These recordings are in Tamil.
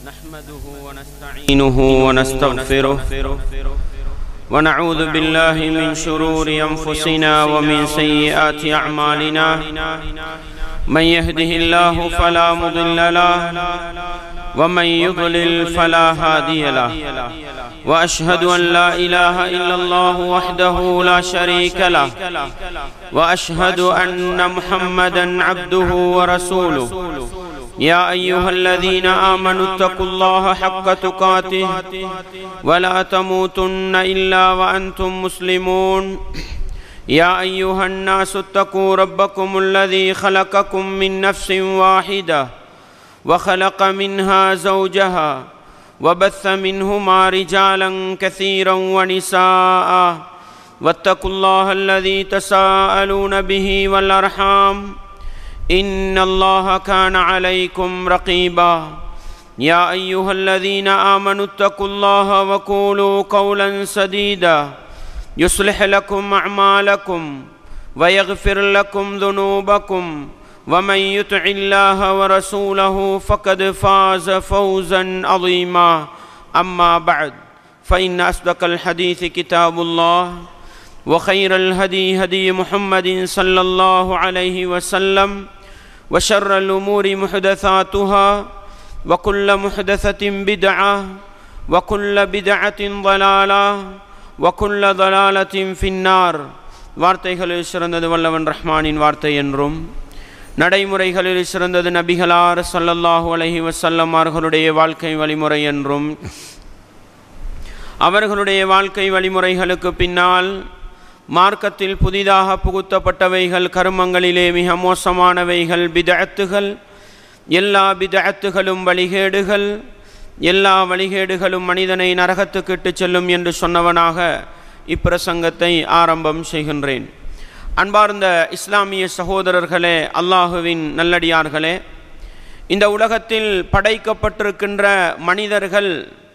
نحمده ونستعينه ونستغفره ونعوذ بالله من شرور أنفسنا ومن سيئات أعمالنا من يهده الله فلا مضل له ومن يضلل فلا هادي له وأشهد أن لا إله إلا الله وحده لا شريك له وأشهد أن محمدا عبده ورسوله يا أيها الذين آمنوا اتقوا الله حق تقاته ولا تموتن إلا وأنتم مسلمون يا أيها الناس اتقوا ربكم الذي خلقكم من نفس واحدة وخلق منها زوجها وبث منهما رجالا كثيرا ونساء واتقوا الله الذي تساءلون به والأرحام إن الله كان عليكم رقيبا يا أيها الذين آمنوا اتقوا الله وقولوا قولا سديدا يصلح لكم أعمالكم ويغفر لكم ذنوبكم ومن يطع الله ورسوله فقد فاز فوزا عظيما أما بعد فإن أصدق الحديث كتاب الله وخير الهدي هدي محمد صلى الله عليه وسلم وشر الأمور محدثاتها وكل محدثة بدعة وكل بدعة ضلالة وكل ضلالة في النار வார்த்தைகளில் சிறந்தது வல்லவன் ரஹ்மானின் வார்த்தை என்றும் நடைமுறைகளில் சிறந்தது நபிகளார் சல்லல்லாஹு அலஹி வசல்லம் அவர்களுடைய வாழ்க்கை வழிமுறை என்றும் அவர்களுடைய வாழ்க்கை வழிமுறைகளுக்கு பின்னால் மார்க்கத்தில் புதிதாக புகுத்தப்பட்டவைகள் கருமங்களிலே மிக மோசமானவைகள் பிதஅத்துகள் எல்லா பிதஅத்துகளும் வழிகேடுகள் எல்லா வழிகேடுகளும் மனிதனை நரகத்துக்கு இட்டுச் செல்லும் என்று சொன்னவனாக இப்பிரசங்கத்தை ஆரம்பம் செய்கின்றேன் அன்பார்ந்த இஸ்லாமிய சகோதரர்களே அல்லாஹுவின் நல்லடியார்களே இந்த உலகத்தில் படைக்கப்பட்டிருக்கின்ற மனிதர்கள்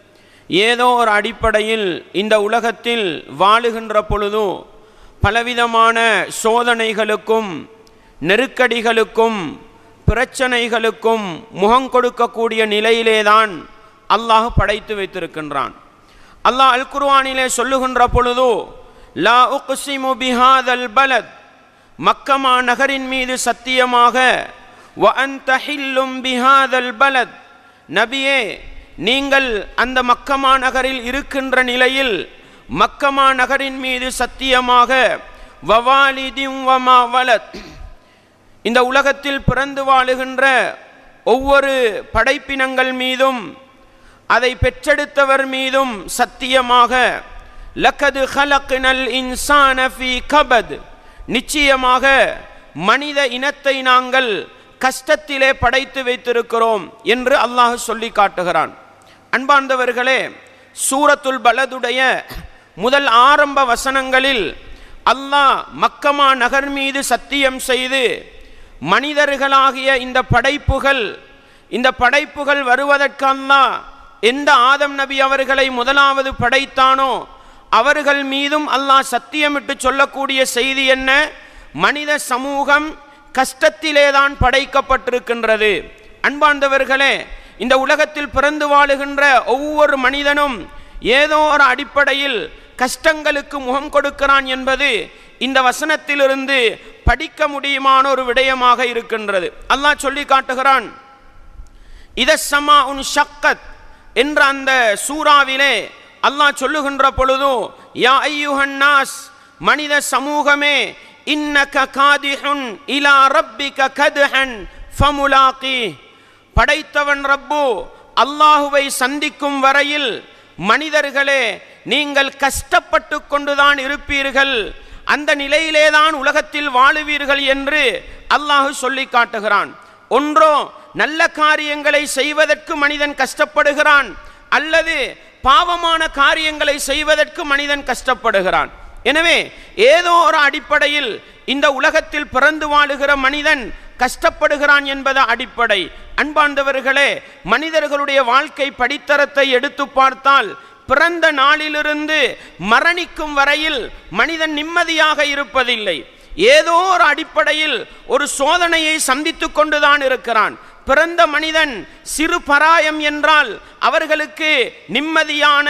ஏதோ ஒரு அடிப்படையில் இந்த உலகத்தில் வாழுகின்ற பொழுது பலவிதமான சோதனைகளுக்கும் நெருக்கடிகளுக்கும் பிரச்சனைகளுக்கும் முகம் கொடுக்கக்கூடிய நிலையிலேதான் அல்லாஹ் படைத்து வைத்திருக்கின்றான் அல்லாஹ் அல் குர்வானிலே சொல்லுகின்ற பொழுது லா உக்ஸிமு பிஹாதல் பலத் மக்கமா நகரின் மீது சத்தியமாக வ அன்த ஹில்லும் பிஹாதல் பலத் நபியே நீங்கள் அந்த மக்கமா நகரில் இருக்கின்ற நிலையில் மக்கமா நகரின் மீது சத்தியமாக வவாலிதிம் வமா வலத் இந்த உலகத்தில் பிறந்து வாழுகின்ற ஒவ்வொரு படைப்பினங்கள் மீதும் அதை பெற்றெடுத்தவர் மீதும் சத்தியமாக லக்கது ஹலக்னல் இன்சான ஃபி கபத் நிச்சயமாக மனித இனத்தை நாங்கள் கஷ்டத்திலே படைத்து வைத்திருக்கிறோம் என்று அல்லாஹ் சொல்லி காட்டுகிறான் அன்பார்ந்தவர்களே சூரத்துல் பலதுடைய முதல் ஆரம்ப வசனங்களில் அல்லாஹ் மக்கமா நகர் மீது சத்தியம் செய்து மனிதர்களாகிய இந்த படைப்புகள் இந்த படைப்புகள் வருவதற்கல்லா எந்த ஆதம் நபி அவர்களை முதலாவது படைத்தானோ அவர்கள் மீதும் அல்லாஹ் சத்தியமிட்டு சொல்லக்கூடிய செய்தி என்ன மனித சமூகம் கஷ்டத்திலேதான் படைக்கப்பட்டிருக்கின்றது அன்பார்ந்தவர்களே இந்த உலகத்தில் பிறந்து வாழுகின்ற ஒவ்வொரு மனிதனும் ஏதோ ஒரு அடிப்படையில் கஷ்டங்களுக்கு முகம் கொடுக்கிறான் என்பது இந்த வசனத்திலிருந்து படிக்க முடியுமான ஒரு விடயமாக இருக்கின்றது அல்லாஹ் சொல்லி காட்டுகிறான் இதசமா உன் ஷக்கத் என்ற அந்த சூறாவிலே அல்லாஹ் சொல்லுகின்ற பொழுது யா ஐயுஹன்னாஸ் மனித சமூகமே இன்னக காதிஹுன் இலா ரப்பிக கதுஹன் ஃபமுலாகி படைத்தவன் ரப்பு அல்லாஹுவை சந்திக்கும் வரையில் மனிதர்களே நீங்கள் கஷ்டப்பட்டு கொண்டுதான் இருப்பீர்கள் அந்த நிலையிலேதான் உலகத்தில் வாழுவீர்கள் என்று அல்லாஹு சொல்லி காட்டுகிறான் ஒன்றோ நல்ல காரியங்களை செய்வதற்கு மனிதன் கஷ்டப்படுகிறான் அல்லது பாவமான காரியங்களை செய்வதற்கு மனிதன் கஷ்டப்படுகிறான் எனவே ஏதோ ஒரு அடிப்படையில் இந்த உலகத்தில் பிறந்து வாழுகிற மனிதன் கஷ்டப்படுகிறான் என்பது அடிப்படை அன்பார்ந்தவர்களே மனிதர்களுடைய வாழ்க்கை படித்தரத்தை எடுத்து பார்த்தால் பிறந்த நாளிலிருந்து மரணிக்கும் வரையில் மனிதன் நிம்மதியாக இருப்பதில்லை ஏதோ ஒரு அடிப்படையில் ஒரு சோதனையை சந்தித்து கொண்டுதான் இருக்கிறான் பிறந்த மனிதன் சிறு பராயம் என்றால் அவர்களுக்கு நிம்மதியான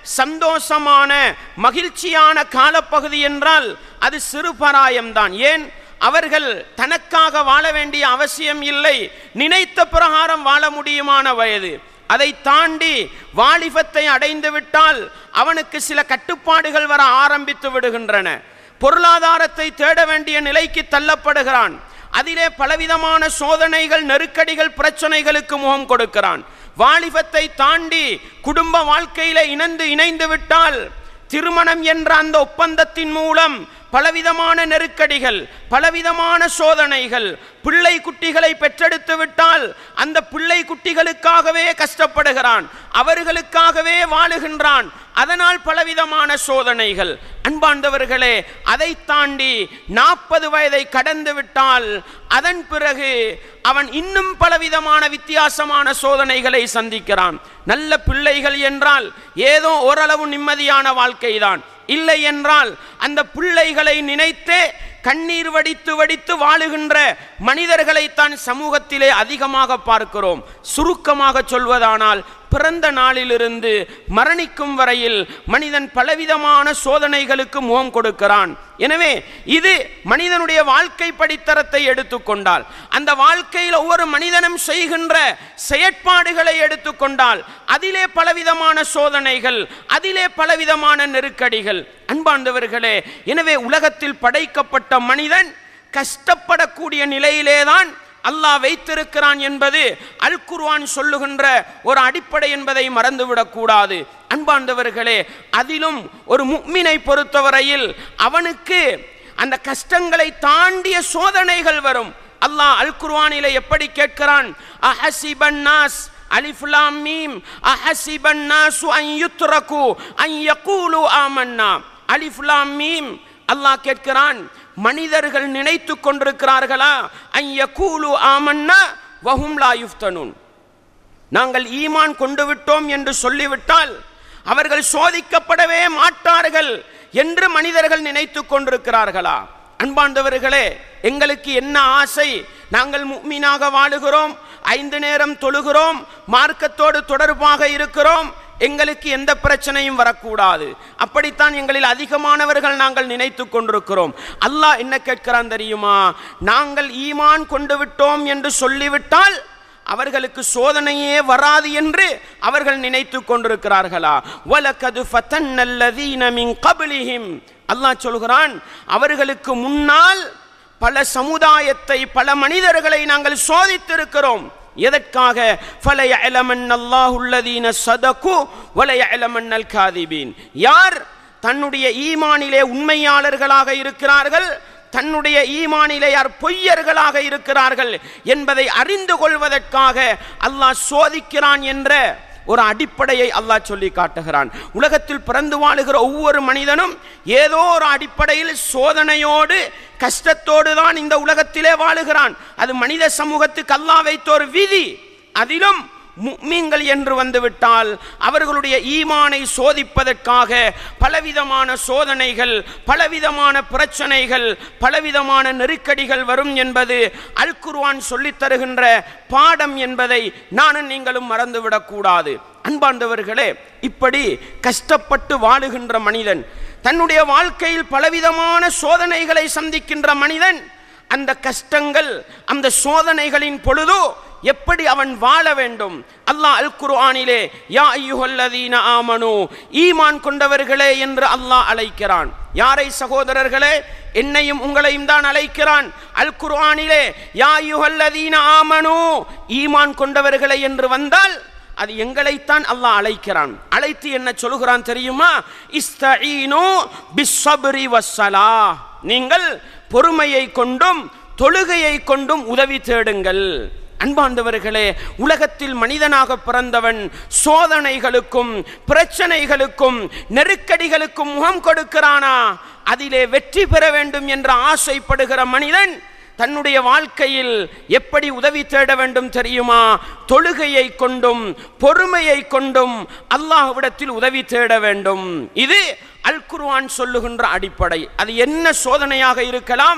சந்தோஷமான மகிழ்ச்சியான காலப்பகுதி என்றால் அது சிறு பராயம்தான் ஏன் அவர்கள் தனக்காக வாழ வேண்டிய அவசியம் இல்லை நினைத்த பிரகாரம் வாழ முடியுமான வயது அதை தாண்டி வாலிபத்தை அடைந்து விட்டால் அவனுக்கு சில கட்டுப்பாடுகள் வர ஆரம்பித்து விடுகின்றன பொருளாதாரத்தை தேட வேண்டிய நிலைக்கு தள்ளப்படுகிறான் அதிலே பலவிதமான சோதனைகள் நெருக்கடிகள் பிரச்சனைகளுக்கு முகம் கொடுக்கிறான் வாலிபத்தை தாண்டி குடும்ப வாழ்க்கையில இணைந்து இணைந்து விட்டால் திருமணம் என்ற அந்த ஒப்பந்தத்தின் மூலம் பலவிதமான நெருக்கடிகள் பலவிதமான சோதனைகள் பிள்ளை குட்டிகளை பெற்றெடுத்து விட்டால் அந்த பிள்ளை குட்டிகளுக்காகவே கஷ்டப்படுகிறான் அவர்களுக்காகவே வாழுகின்றான் அதனால் பலவிதமான சோதனைகள் அன்பாண்டவர்களே அதை தாண்டி நாற்பது வயதை கடந்து விட்டால் அதன் பிறகு அவன் இன்னும் பலவிதமான வித்தியாசமான சோதனைகளை சந்திக்கிறான் நல்ல பிள்ளைகள் என்றால் ஏதோ ஓரளவு நிம்மதியான வாழ்க்கைதான் இல்லை என்றால் அந்த பிள்ளைகளை நினைத்தே கண்ணீர் வடித்து வடித்து வாழுகின்ற மனிதர்களைத்தான் சமூகத்திலே அதிகமாக பார்க்கிறோம் சுருக்கமாக சொல்வதானால் பிறந்த நாளிலிருந்து மரணிக்கும் வரையில் மனிதன் பலவிதமான சோதனைகளுக்கு முகம் கொடுக்கிறான் எனவே இது மனிதனுடைய வாழ்க்கை படித்தரத்தை எடுத்துக்கொண்டால் அந்த வாழ்க்கையில் ஒவ்வொரு மனிதனும் செய்கின்ற செயற்பாடுகளை எடுத்துக்கொண்டால் அதிலே பலவிதமான சோதனைகள் அதிலே பலவிதமான நெருக்கடிகள் அன்பாண்டவர்களே எனவே உலகத்தில் படைக்கப்பட்ட மனிதன் கஷ்டப்படக்கூடிய நிலையிலேதான் அல்லாஹ் வைத்திருக்கிறான் என்பது அல் குர்ஆன் சொல்லுகின்ற ஒரு அடிப்படை என்பதை மறந்துவிடக் கூடாது அன்பாண்டவர்களே அதிலும் ஒரு முக்மினை பொறுத்தவரையில் அவனுக்கு அந்த கஷ்டங்களை தாண்டிய சோதனைகள் வரும் அல்லாஹ் அல் குர்ஆனிலே எப்படி கேட்கிறான் அஹசிபன் நாஸ் அலிஃப் லாம் மீம் அஹசிபன் நாசு அன் யுத்ரகு அன் யகூலு ஆமன்னா அலிஃப் லாம் மீம் அல்லாஹ் கேட்கிறான் மனிதர்கள் நினைத்து கொண்டிருக்கிறார்களா ஐய கூலு ஆமன்னா வஹும் லா யுஃப்தனுன் நாங்கள் ஈமான் கொண்டு விட்டோம் என்று சொல்லிவிட்டால் அவர்கள் சோதிக்கப்படவே மாட்டார்கள் என்று மனிதர்கள் நினைத்து கொண்டிருக்கிறார்களா அன்பாண்டவர்களே எங்களுக்கு என்ன ஆசை நாங்கள் முக்மீனாக வாழுகிறோம் ஐந்து நேரம் தொழுகிறோம் மார்க்கத்தோடு தொடர்பாக இருக்கிறோம் எங்களுக்கு எந்த பிரச்சனையும் வரக்கூடாது அப்படித்தான் எங்களில் அதிகமானவர்கள் நாங்கள் நினைத்து கொண்டிருக்கிறோம் அல்லாஹ் என்ன கேட்கிறான் தெரியுமா நாங்கள் ஈமான் கொண்டு விட்டோம் என்று சொல்லிவிட்டால் அவர்களுக்கு சோதனையே வராது என்று அவர்கள் நினைத்து கொண்டிருக்கிறார்களா வலக்கது ஃபதன்னல்லதீன மின் கபிலிஹிம் அல்லாஹ் சொல்கிறான் அவர்களுக்கு முன்னால் பல சமுதாயத்தை பல மனிதர்களை நாங்கள் சோதித்திருக்கிறோம் எதற்காக ஃபலய எலமன் அல்லாஹுல்லதீன சதகு வலய எலமன்னல் காதிபீன் யார் தன்னுடைய ஈமானிலே உண்மையாளர்களாக இருக்கிறார்கள் தன்னுடைய ஈமானிலே யார் பொய்யர்களாக இருக்கிறார்கள் என்பதை அறிந்து கொள்வதற்காக அல்லாஹ் சோதிக்கிறான் என்ற ஒரு அடிப்படையை அல்லாஹ் சொல்லி காட்டுகிறான் உலகத்தில் பிறந்து வாழுகிற ஒவ்வொரு மனிதனும் ஏதோ ஒரு அடிப்படையில் சோதனையோடு கஷ்டத்தோடு தான் இந்த உலகத்திலே வாழுகிறான் அது மனித சமூகத்துக்கு அல்லாஹ் வைத்த ஒரு விதி அதிலும் முக்மீன்கள் என்று வந்துவிட்டால் அவர்களுடைய ஈமானை சோதிப்பதற்காக பலவிதமான சோதனைகள் பலவிதமான பிரச்சனைகள் பலவிதமான நெருக்கடிகள் வரும் என்பது அல் குர்ஆன் சொல்லித் தருகின்ற பாடம் என்பதை நானும் நீங்களும் மறந்துவிடக்கூடாது அன்பாண்டவர்களே இப்படி கஷ்டப்பட்டு வாழுகின்ற மனிதன் தன்னுடைய வாழ்க்கையில் பலவிதமான சோதனைகளை சந்திக்கின்ற மனிதன் அந்த கஷ்டங்கள் அந்த சோதனைகளின் பொழுதோ எப்படி அவன் வாழ வேண்டும் அல்லாஹ் அல் குர்ஆனிலே யா ஐயுஹல்லதீன ஆமனு ஈமான் கொண்டவர்களே என்று அல்லாஹ் அழைக்கிறான் யாரை சகோதரர்களே என்னையும் உங்களையும் தான் அழைக்கிறான் அல் குர்ஆனிலே யா ஐயுஹல்லதீன ஆமனு ஈமான் கொண்டவர்களே என்று வந்தால் அது எங்களைத்தான் அல்லாஹ் அழைக்கிறான் அழைத்து என்ன சொல்கிறான் தெரியுமா இஸ்தஈனு பிஸ்ஸப்ரி வஸ்ஸலா நீங்கள் பொறுமையை கொண்டும் தொழுகையை கொண்டும் உதவி தேடுங்கள் அன்பாண்டவர்களே உலகத்தில் மனிதனாக பிறந்தவன் சோதனைகளுக்கும் பிரச்சனைகளுக்கும் நெருக்கடிகளுக்கும் முகம் கொடுக்கிறானா அதிலே வெற்றி பெற வேண்டும் என்று ஆசைப்படுகிற மனிதன் தன்னுடைய வாழ்க்கையில் எப்படி உதவி தேட வேண்டும் தெரியுமா தொழுகையை கொண்டும் பொறுமையை கொண்டும் அல்லாஹ்விடத்தில் உதவி தேட வேண்டும் இது அல் குர்ஆன் சொல்லுகின்ற அடிப்படை அது என்ன சோதனையாக இருக்கலாம்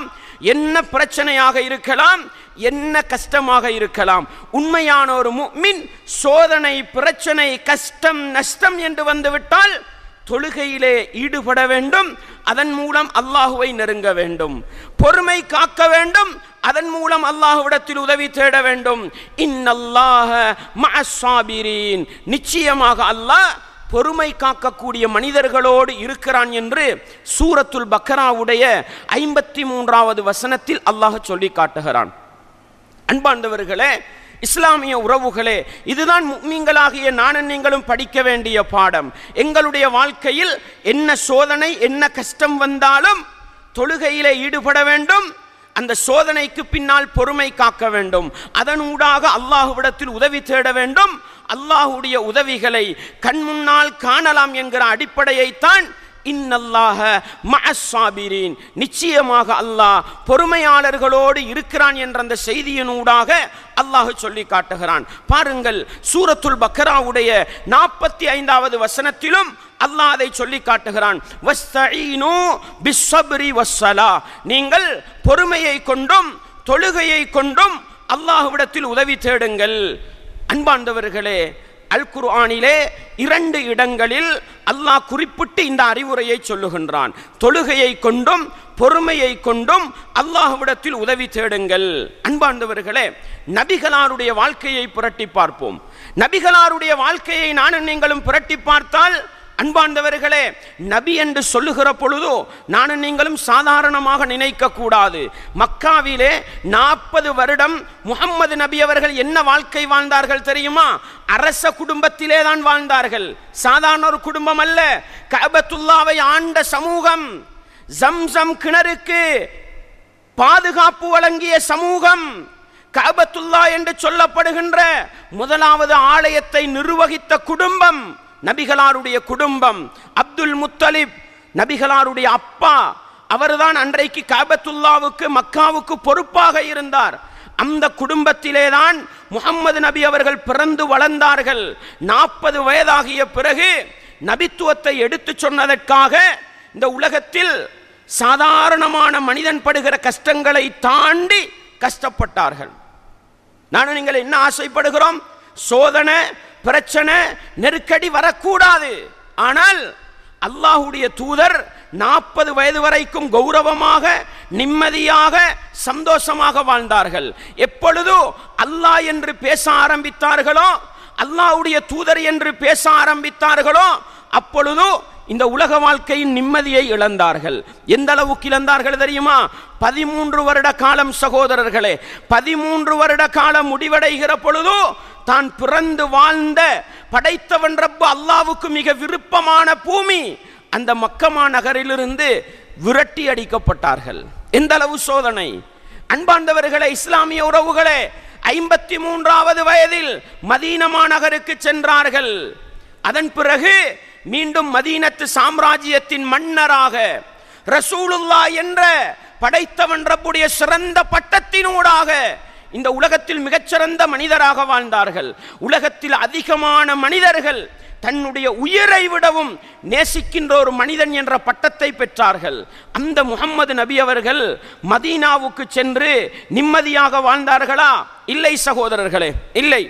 என்ன பிரச்சனையாக இருக்கலாம் என்ன கஷ்டமாக இருக்கலாம் உண்மையான ஒரு முஃமின் சோதனை பிரச்சனை கஷ்டம் நஷ்டம் என்று வந்துவிட்டால் தொழுகையிலே ஈடுபட வேண்டும் அதன் மூலம் அல்லாஹுவை நெருங்க வேண்டும் பொறுமை காக்க வேண்டும் அதன் மூலம் அல்லாஹ்விடத்தில் உதவி தேட வேண்டும் இன்னல்லாஹ மஅஸ்ஸாபிரீன் நிச்சயமாக அல்லாஹ் பொறுமை காக்கக்கூடிய மனிதர்களோடு இருக்கிறான் என்று சூரத்துல் பக்கராவுடைய ஐம்பத்தி மூன்றாவது வசனத்தில் அல்லாஹ் சொல்லி காட்டுகிறான் அன்பாண்டவர்களே இஸ்லாமிய உறவுகளே இதுதான் முக்மீன்களாகிய நானும் நீங்களும் படிக்க வேண்டிய பாடம் எங்களுடைய வாழ்க்கையில் என்ன சோதனை என்ன கஷ்டம் வந்தாலும் தொழுகையிலே ஈடுபட வேண்டும் அந்த சோதனைக்கு பின்னால் பொறுமை காக்க வேண்டும் அதனூடாக அல்லாஹுவிடத்தில் உதவி தேட வேண்டும் அல்லாஹுடைய உதவிகளை கண் முன்னால் காணலாம் என்கிற அடிப்படையைத்தான் இன்னல்லாஹ மஅஸ்ஸாபிரீன் நிச்சயமாக அல்லாஹ் பொறுமையாளர்களோடு இருக்கிறான் என்ற அந்த செய்தியினூடாக அல்லாஹ் சொல்லி காட்டுகிறான் பாருங்கள் சூரத்துல் பக்கராவுடைய நாற்பத்தி ஐந்தாவது வசனத்திலும் அல்லாஹ் அதை சொல்லி காட்டுகிறான் வஸ்தஈனு பிஸ்ஸப்ரி வஸ்ஸலா நீங்கள் பொறுமையை கொண்டும் தொழுகையை கொண்டும் அல்லாஹ்விடத்தில் உதவி தேடுங்கள் அன்பாண்டவர்களே அல் குர்ஆனிலே இரண்டு இடங்களில் அல்லாஹ் குறிப்பிட்டு இந்த அறிவுரையை சொல்லுகின்றான் தொழுகையை கொண்டும் பொறுமையை கொண்டும் அல்லாஹ்விடத்தில் உதவி தேடுங்கள் அன்பாண்டவர்களே நபிகளாருடைய வாழ்க்கையை புரட்டி பார்ப்போம் நபிகளாருடைய வாழ்க்கையை நானும் நீங்களும் புரட்டி பார்த்தால் அன்பாண்டவர்களே நபி என்று சொல்லுகிற பொழுதோ நானும் நீங்களும் சாதாரணமாக நினைக்க கூடாது மக்காவிலே நாற்பது வருடம் முகம்மது நபி அவர்கள் என்ன வாழ்க்கை வாழ்ந்தார்கள் தெரியுமா அரச குடும்பத்திலே தான் வாழ்ந்தார்கள் சாதாரண ஒரு குடும்பம் அல்ல கபத்துல்லாவை ஆண்ட சமூகம் ஜம்சம் கிணறுக்கு பாதுகாப்பு வழங்கிய சமூகம் கபத்துல்லா என்று சொல்லப்படுகின்ற முதலாவது ஆலயத்தை நிர்வகித்த குடும்பம் நபிகளாருடைய குடும்பம் அப்துல் முத்தலிப் நபிகளாருடைய அப்பா அவர்தான் அன்றைக்கு காபத்துல்லாவுக்கு மக்காவுக்கு பொறுப்பாக இருந்தார் அந்த குடும்பத்திலே தான் முகம்மது நபி அவர்கள் பிறந்து வளர்ந்தார்கள் நாற்பது வயதாகிய பிறகு நபித்துவத்தை எடுத்து சொன்னதற்காக இந்த உலகத்தில் சாதாரணமான மனிதன் படுகிற கஷ்டங்களை தாண்டி கஷ்டப்பட்டார்கள் நானும் நீங்கள் என்ன ஆசைப்படுகிறோம் சோதனை பிரச்சனை நெருக்கடி வரக்கூடாது ஆனால் அல்லாஹுடைய தூதர் நாற்பது வயது வரைக்கும் கௌரவமாக நிம்மதியாக சந்தோஷமாக வாழ்ந்தார்கள் எப்பொழுதோ அல்லாஹ் என்று பேச ஆரம்பித்தார்களோ அல்லாஹ்வுடைய தூதர் என்று பேச ஆரம்பித்தார்களோ அப்பொழுதோ இந்த உலக வாழ்க்கையின் நிம்மதியை இழந்தார்கள் எந்த அளவுக்கு இழந்தார்கள் தெரியுமா பதிமூன்று வருட காலம் சகோதரர்களே பதிமூன்று வருட காலம் முடிவடைகிற பொழுதோ தான் பிறந்து வாழ்ந்த படைத்தவன் ரப்பு அல்லாவுக்கு மிக விருப்பமான பூமி அந்த மக்கமா நகரிலிருந்து விரட்டி அடிக்கப்பட்டார்கள் எந்த அளவு சோதனை அன்பார்ந்தவர்களே இஸ்லாமிய உறவுகளே ஐம்பத்தி மூன்றாவது வயதில் மதீனமா நகருக்கு சென்றார்கள் அதன் பிறகு மீண்டும் மதீனத்து சாம்ராஜ்யத்தின் மன்னராக ரசூலுல்லா என்ற படைத்தவன் ரப்புடைய சிறந்த பட்டத்தினூடாக இந்த உலகத்தில் மிகச்சிறந்த மனிதராக வாழ்ந்தார்கள் உலகத்தில் அதிகமான மனிதர்கள் தன்னுடைய உயிரை விடவும் நேசிக்கின்ற ஒரு மனிதன் என்ற பட்டத்தை பெற்றார்கள் அந்த முகம்மது நபி அவர்கள் மதீனாவுக்கு சென்று நிம்மதியாக வாழ்ந்தார்களா இல்லை சகோதரர்களே இல்லை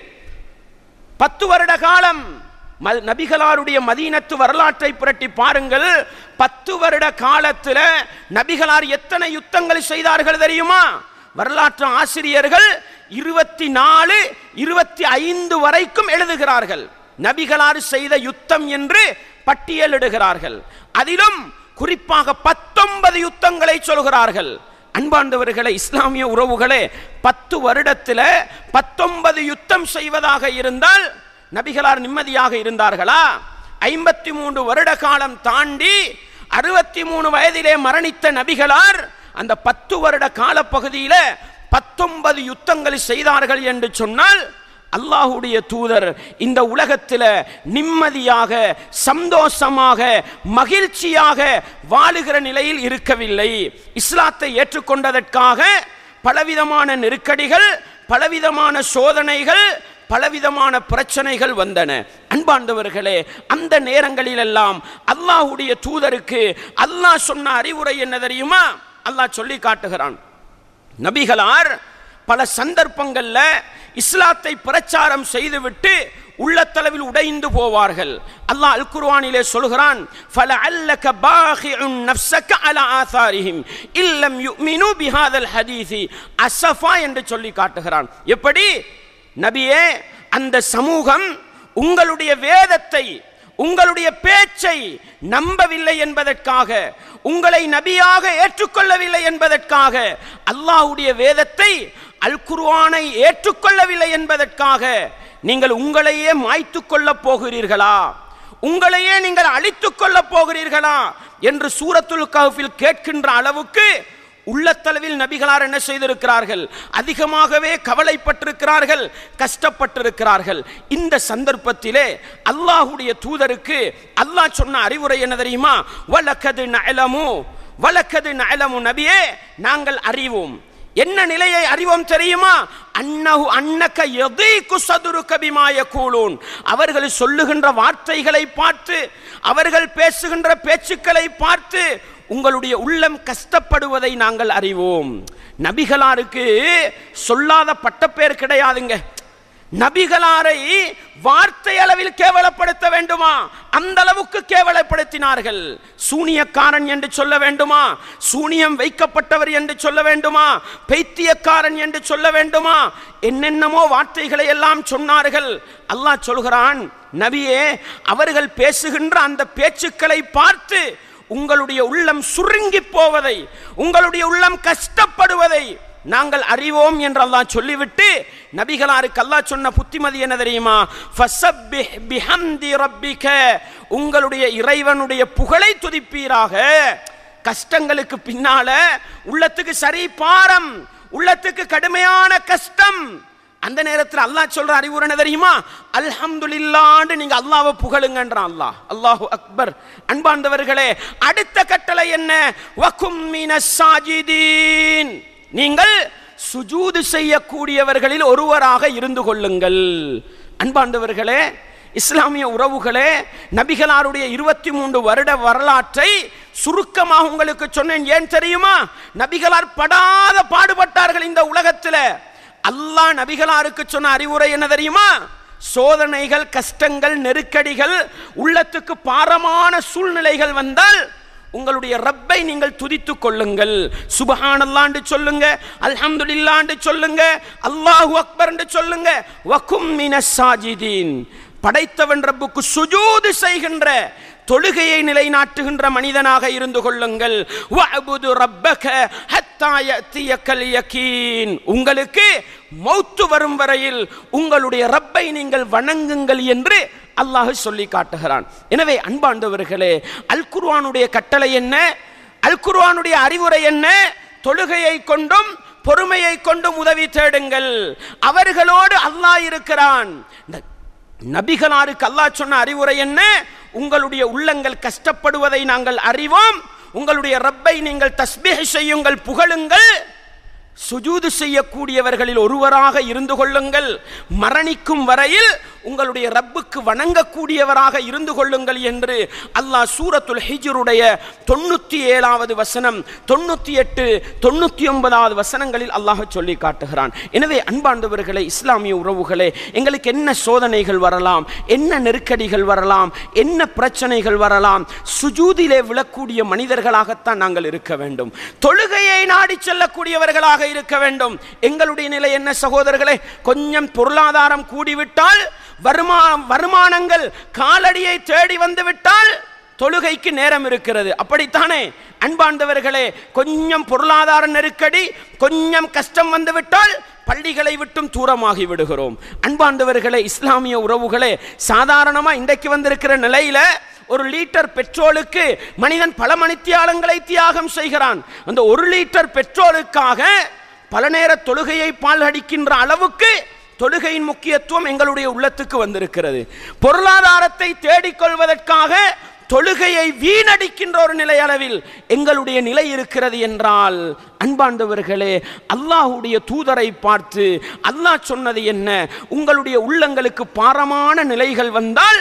பத்து வருட காலம் ம- நபிகளாருடைய மதீனத்து வரலாற்றை புரட்டி பாருங்கள் பத்து வருட காலத்துல நபிகளார் எத்தனை யுத்தங்கள் செய்தார்கள் தெரியுமா வரலாற்று ஆசிரியர்கள் இருபத்தி நாலு இருபத்தி ஐந்து வரைக்கும் எழுதுகிறார்கள் நபிகளார் செய்த யுத்தம் என்று பட்டியலிடுகிறார்கள் அதிலும் குறிப்பாக பத்தொன்பது யுத்தங்களை சொல்கிறார்கள் அன்பாண்டவர்களே இஸ்லாமிய உறவுகளே பத்து வருடத்தில் பத்தொன்பது யுத்தம் செய்வதாக இருந்தால் நபிகளார் நிம்மதியாக இருந்தார்களா ஐம்பத்தி மூன்று வருட காலம் தாண்டி அறுபத்தி மூணு வயதிலே மரணித்த நபிகளார் அந்த பத்து வருட காலப்பகுதியில் பத்தொன்பது யுத்தங்கள் செய்தார்கள் என்று சொன்னால் அல்லாஹுடைய தூதர் இந்த உலகத்தில் நிம்மதியாக சந்தோஷமாக மகிழ்ச்சியாக வாழுகிற நிலையில் இருக்கவில்லை இஸ்லாத்தை ஏற்றுக்கொண்டதற்காக பலவிதமான நெருக்கடிகள் பலவிதமான சோதனைகள் பலவிதமான பிரச்சனைகள் வந்தன அன்பாண்டவர்களே அந்த நேரங்களிலெல்லாம் அல்லாஹுடைய தூதருக்கு அல்லாஹ் சொன்ன அறிவுரை என்ன தெரியுமா அல்லாஹ் சொல்லி காட்டுகிறான் நபிகளார் பல சந்தர்ப்பங்கள்ல இஸ்லாத்தை பிரச்சாரம் செய்துவிட்டு உள்ளத்தளவில் உடைந்து போவார்கள் அல்லாஹ் அல் குர்ஆனிலே சொல்கிறான் فَلَعَلَّكَ بَاخِعٌ نَفْسَكَ عَلَى آثَارِهِمْ إِن لَّمْ يُؤْمِنُوا بِهَذَا الْحَدِيثِ அஸஃபா என்று சொல்லி காட்டுகிறான் எப்படி நபியே அந்த சமூகம் உங்களுடைய வேதத்தை உங்களுடைய பேச்சை நம்பவில்லை என்பதற்காக உங்களை நபியாக ஏற்றுக்கொள்ளவில்லை என்பதற்காக அல்லாஹ்வுடைய வேதத்தை அல் குர்ஆனை ஏற்றுக்கொள்ளவில்லை என்பதற்காக நீங்கள் உங்களையே மாய்த்துக் கொள்ளப் போகிறீர்களா உங்களையே நீங்கள் அழித்துக் கொள்ளப் போகிறீர்களா என்று சூரத்துல் கஹ்ஃபில் கேட்கின்ற அளவுக்கு உள்ளத்தளவில் நபிகளார் என்ன செய்திருக்கிறார்கள் அதிகமாகவே கவலைப்பட்டிருக்கிறார்கள் கஷ்டப்பட்டிருக்கிறார்கள் இந்த சந்தர்ப்பத்திலே அல்லாஹுடைய தூதருக்கு அல்லாஹ் சொன்ன அறிவுரை என்ன தெரியுமா வலக்கது நலமு வலக்கது நலமு நபியே நாங்கள் அறிவோம் என்ன நிலையை அறிவோம் தெரியுமா அன்னஹு அன்னக யதீகு சதுருக பிமா யகூலூன் அவர்கள் சொல்லுகின்ற வார்த்தைகளை பார்த்து அவர்கள் பேசுகின்ற பேச்சுக்களை பார்த்து உங்களுடைய உள்ளம் கஷ்டப்படுவதை நாங்கள் அறிவோம் நபிகளாருக்கு சொல்லாத பட்டப்பேர் கிடையாதுங்க நபிகளாரை வார்த்தை அளவில் கேவலப்படுத்த வேண்டுமா அந்த அளவுக்கு கேவலப்படுத்தினார்கள் சூனியக்காரன் என்று சொல்ல வேண்டுமா சூனியம் வைக்கப்பட்டவர் என்று சொல்ல வேண்டுமா பைத்தியக்காரன் என்று சொல்ல வேண்டுமா என்னென்னமோ வார்த்தைகளை எல்லாம் சொன்னார்கள் அல்லாஹ் சொல்கிறான் நபியே அவர்கள் பேசுகின்ற அந்த பேச்சுக்களை பார்த்து உங்களுடைய உள்ளம் சுருங்கி போவதை உங்களுடைய உள்ளம் கஷ்டப்படுவதை நாங்கள் அறிவோம் என்று அல்லாஹ் சொல்லிவிட்டு நபிகளாருக்கு அல்லாஹ் சொன்ன புத்திமதி என்ன தெரியுமா ஃபஸப்பிஹ் பிஹம்தி ரப்பிக உங்களுடைய இறைவனுடைய புகழை துதிப்பீராக கஷ்டங்களுக்கு பின்னால உள்ளத்துக்கு சரி பாரம் உள்ளத்துக்கு கடுமையான கஷ்டம் அந்த நேரத்தில் அல்லாஹ் சொல்ற அறிவுரை என்ன தெரியுமா அல்ஹம்துலில்லான்னு நீங்க அல்லாஹ்வை புகழுங்கன்றான் அல்லாஹ் அல்லாஹு அக்பர் அன்பார்ந்தவர்களே அடுத்த கட்டளை என்ன வக்கும் மினஸ் சாஜிதீன் நீங்கள் சுஜூது செய்யக்கூடியவர்களில் ஒருவராக இருந்து கொள்ளுங்கள் அன்பார்ந்தவர்களே இஸ்லாமிய உறவுகளே நபிகளாருடைய இருபத்தி மூன்று வருட வரலாற்றை சுருக்கமாக உங்களுக்கு சொன்னேன் ஏன் தெரியுமா நபிகளார் படாத பாடுபட்டார்கள் இந்த உலகத்தில் அல்லாஹ் நபிகளாருக்கு சொன்ன அறிவுரை என்ன தெரியுமா சோதனைகள் கஷ்டங்கள் நெருக்கடிகள் உள்ளத்துக்கு பாரமான சூழ்நிலைகள் வந்தால் உங்களுடைய ரப்பை நீங்கள் துதித்துக் கொள்ளுங்கள் சுபஹானல்லாண்டு சொல்லுங்க அல்ஹம்துலில்லாண்டு சொல்லுங்க அல்லாஹு அக்பர்ண்டு சொல்லுங்க வக்கும் மினஸ் சாஜிதீன் படைத்தவன் ரப்புக்கு சுஜூது செய்கின்ற தொழுகையை நிலைநாட்டுகின்ற மனிதனாக இருந்து கொள்ளுங்கள் வஅபுது ரப்பக ஹத்தா யஅதியக்கல் யகீன் உங்களுக்கு மௌத்து வரும் வரையில் உங்களுடைய ரப்பை நீங்கள் வணங்குங்கள் என்று அல்லாஹ் சொல்லி காட்டுகிறான் எனவே அன்பாண்டவர்களே அல் குர்ஆனுடைய கட்டளை என்ன அல் குர்ஆனுடைய அறிவுரை என்ன தொழுகையை கொண்டும் பொறுமையை கொண்டும் உதவி தேடுங்கள் அவர்களோடு அல்லாஹ் இருக்கிறான் இந்த நபிகளாருக்கு அல்லாஹ் சொன்ன அறிவுரை என்ன உங்களுடைய உள்ளங்கள் கஷ்டப்படுவதை நாங்கள் அறிவோம் உங்களுடைய ரப்பை நீங்கள் தஸ்பீஹ் செய்யுங்கள் புகழுங்கள் சுஜூது செய்யக்கூடியவர்களில் ஒருவராக இருந்து கொள்ளுங்கள் மரணிக்கும் வரையில் உங்களுடைய ரப்புக்கு வணங்கக்கூடியவராக இருந்து கொள்ளுங்கள் என்று அல்லாஹ் சூரத்துல் ஹிஜ்ருடைய தொண்ணூற்றி ஏழாவது வசனம் தொண்ணூற்றி எட்டு தொண்ணூற்றி ஒன்பதாவது வசனங்களில் அல்லாஹ் சொல்லி காட்டுகிறான் எனவே அன்பாண்டவர்களே இஸ்லாமிய உறவுகளே எங்களுக்கு என்ன சோதனைகள் வரலாம் என்ன நெருக்கடிகள் வரலாம் என்ன பிரச்சனைகள் வரலாம் சுஜூதிலே விழக்கூடிய மனிதர்களாகத்தான் நாங்கள் இருக்க வேண்டும் தொழுகையை நாடி செல்லக்கூடியவர்களாக இருக்க வேண்டும் எங்களுடைய நிலை என்ன சகோதரர்களே கொஞ்சம் பொருளாதாரம் கூடிவிட்டால் வருமா வருமானங்கள் காலடியை தேடி வந்து விட்டால் தொழுகைக்கு நேரம் இருக்கிறது அப்படித்தானே அன்பாண்டவர்களே கொஞ்சம் பொருளாதார நெருக்கடி கொஞ்சம் கஷ்டம் வந்து விட்டால் பள்ளிகளை விட்டும் தூரமாகி விடுகிறோம் அன்பாண்டவர்களே இஸ்லாமிய உறவுகளே சாதாரணமாக இன்றைக்கு வந்திருக்கிற நிலையில ஒரு லிட்டர் பெட்ரோலுக்கு மனிதன் பல மணித்தியாலங்களை தியாகம் செய்கிறான் அந்த ஒரு லிட்டர் பெட்ரோலுக்காக பல நேர தொழுகையை பால் அடிக்கின்ற அளவுக்கு தொழுகையின் முக்கியத்துவம் எங்களுடைய உள்ளத்துக்கு வந்திருக்கிறது பொருளாதாரத்தை தேடிக்கொள்வதற்காக தொழுகையை வீணடிக்கின்ற ஒரு நிலை அளவில் எங்களுடைய நிலை இருக்கிறது என்றால் அன்பாண்டவர்களே அல்லாஹுடைய தூதரை பார்த்து அல்லாஹ் சொன்னது என்ன உங்களுடைய உள்ளங்களுக்கு பாரமான நிலைகள் வந்தால்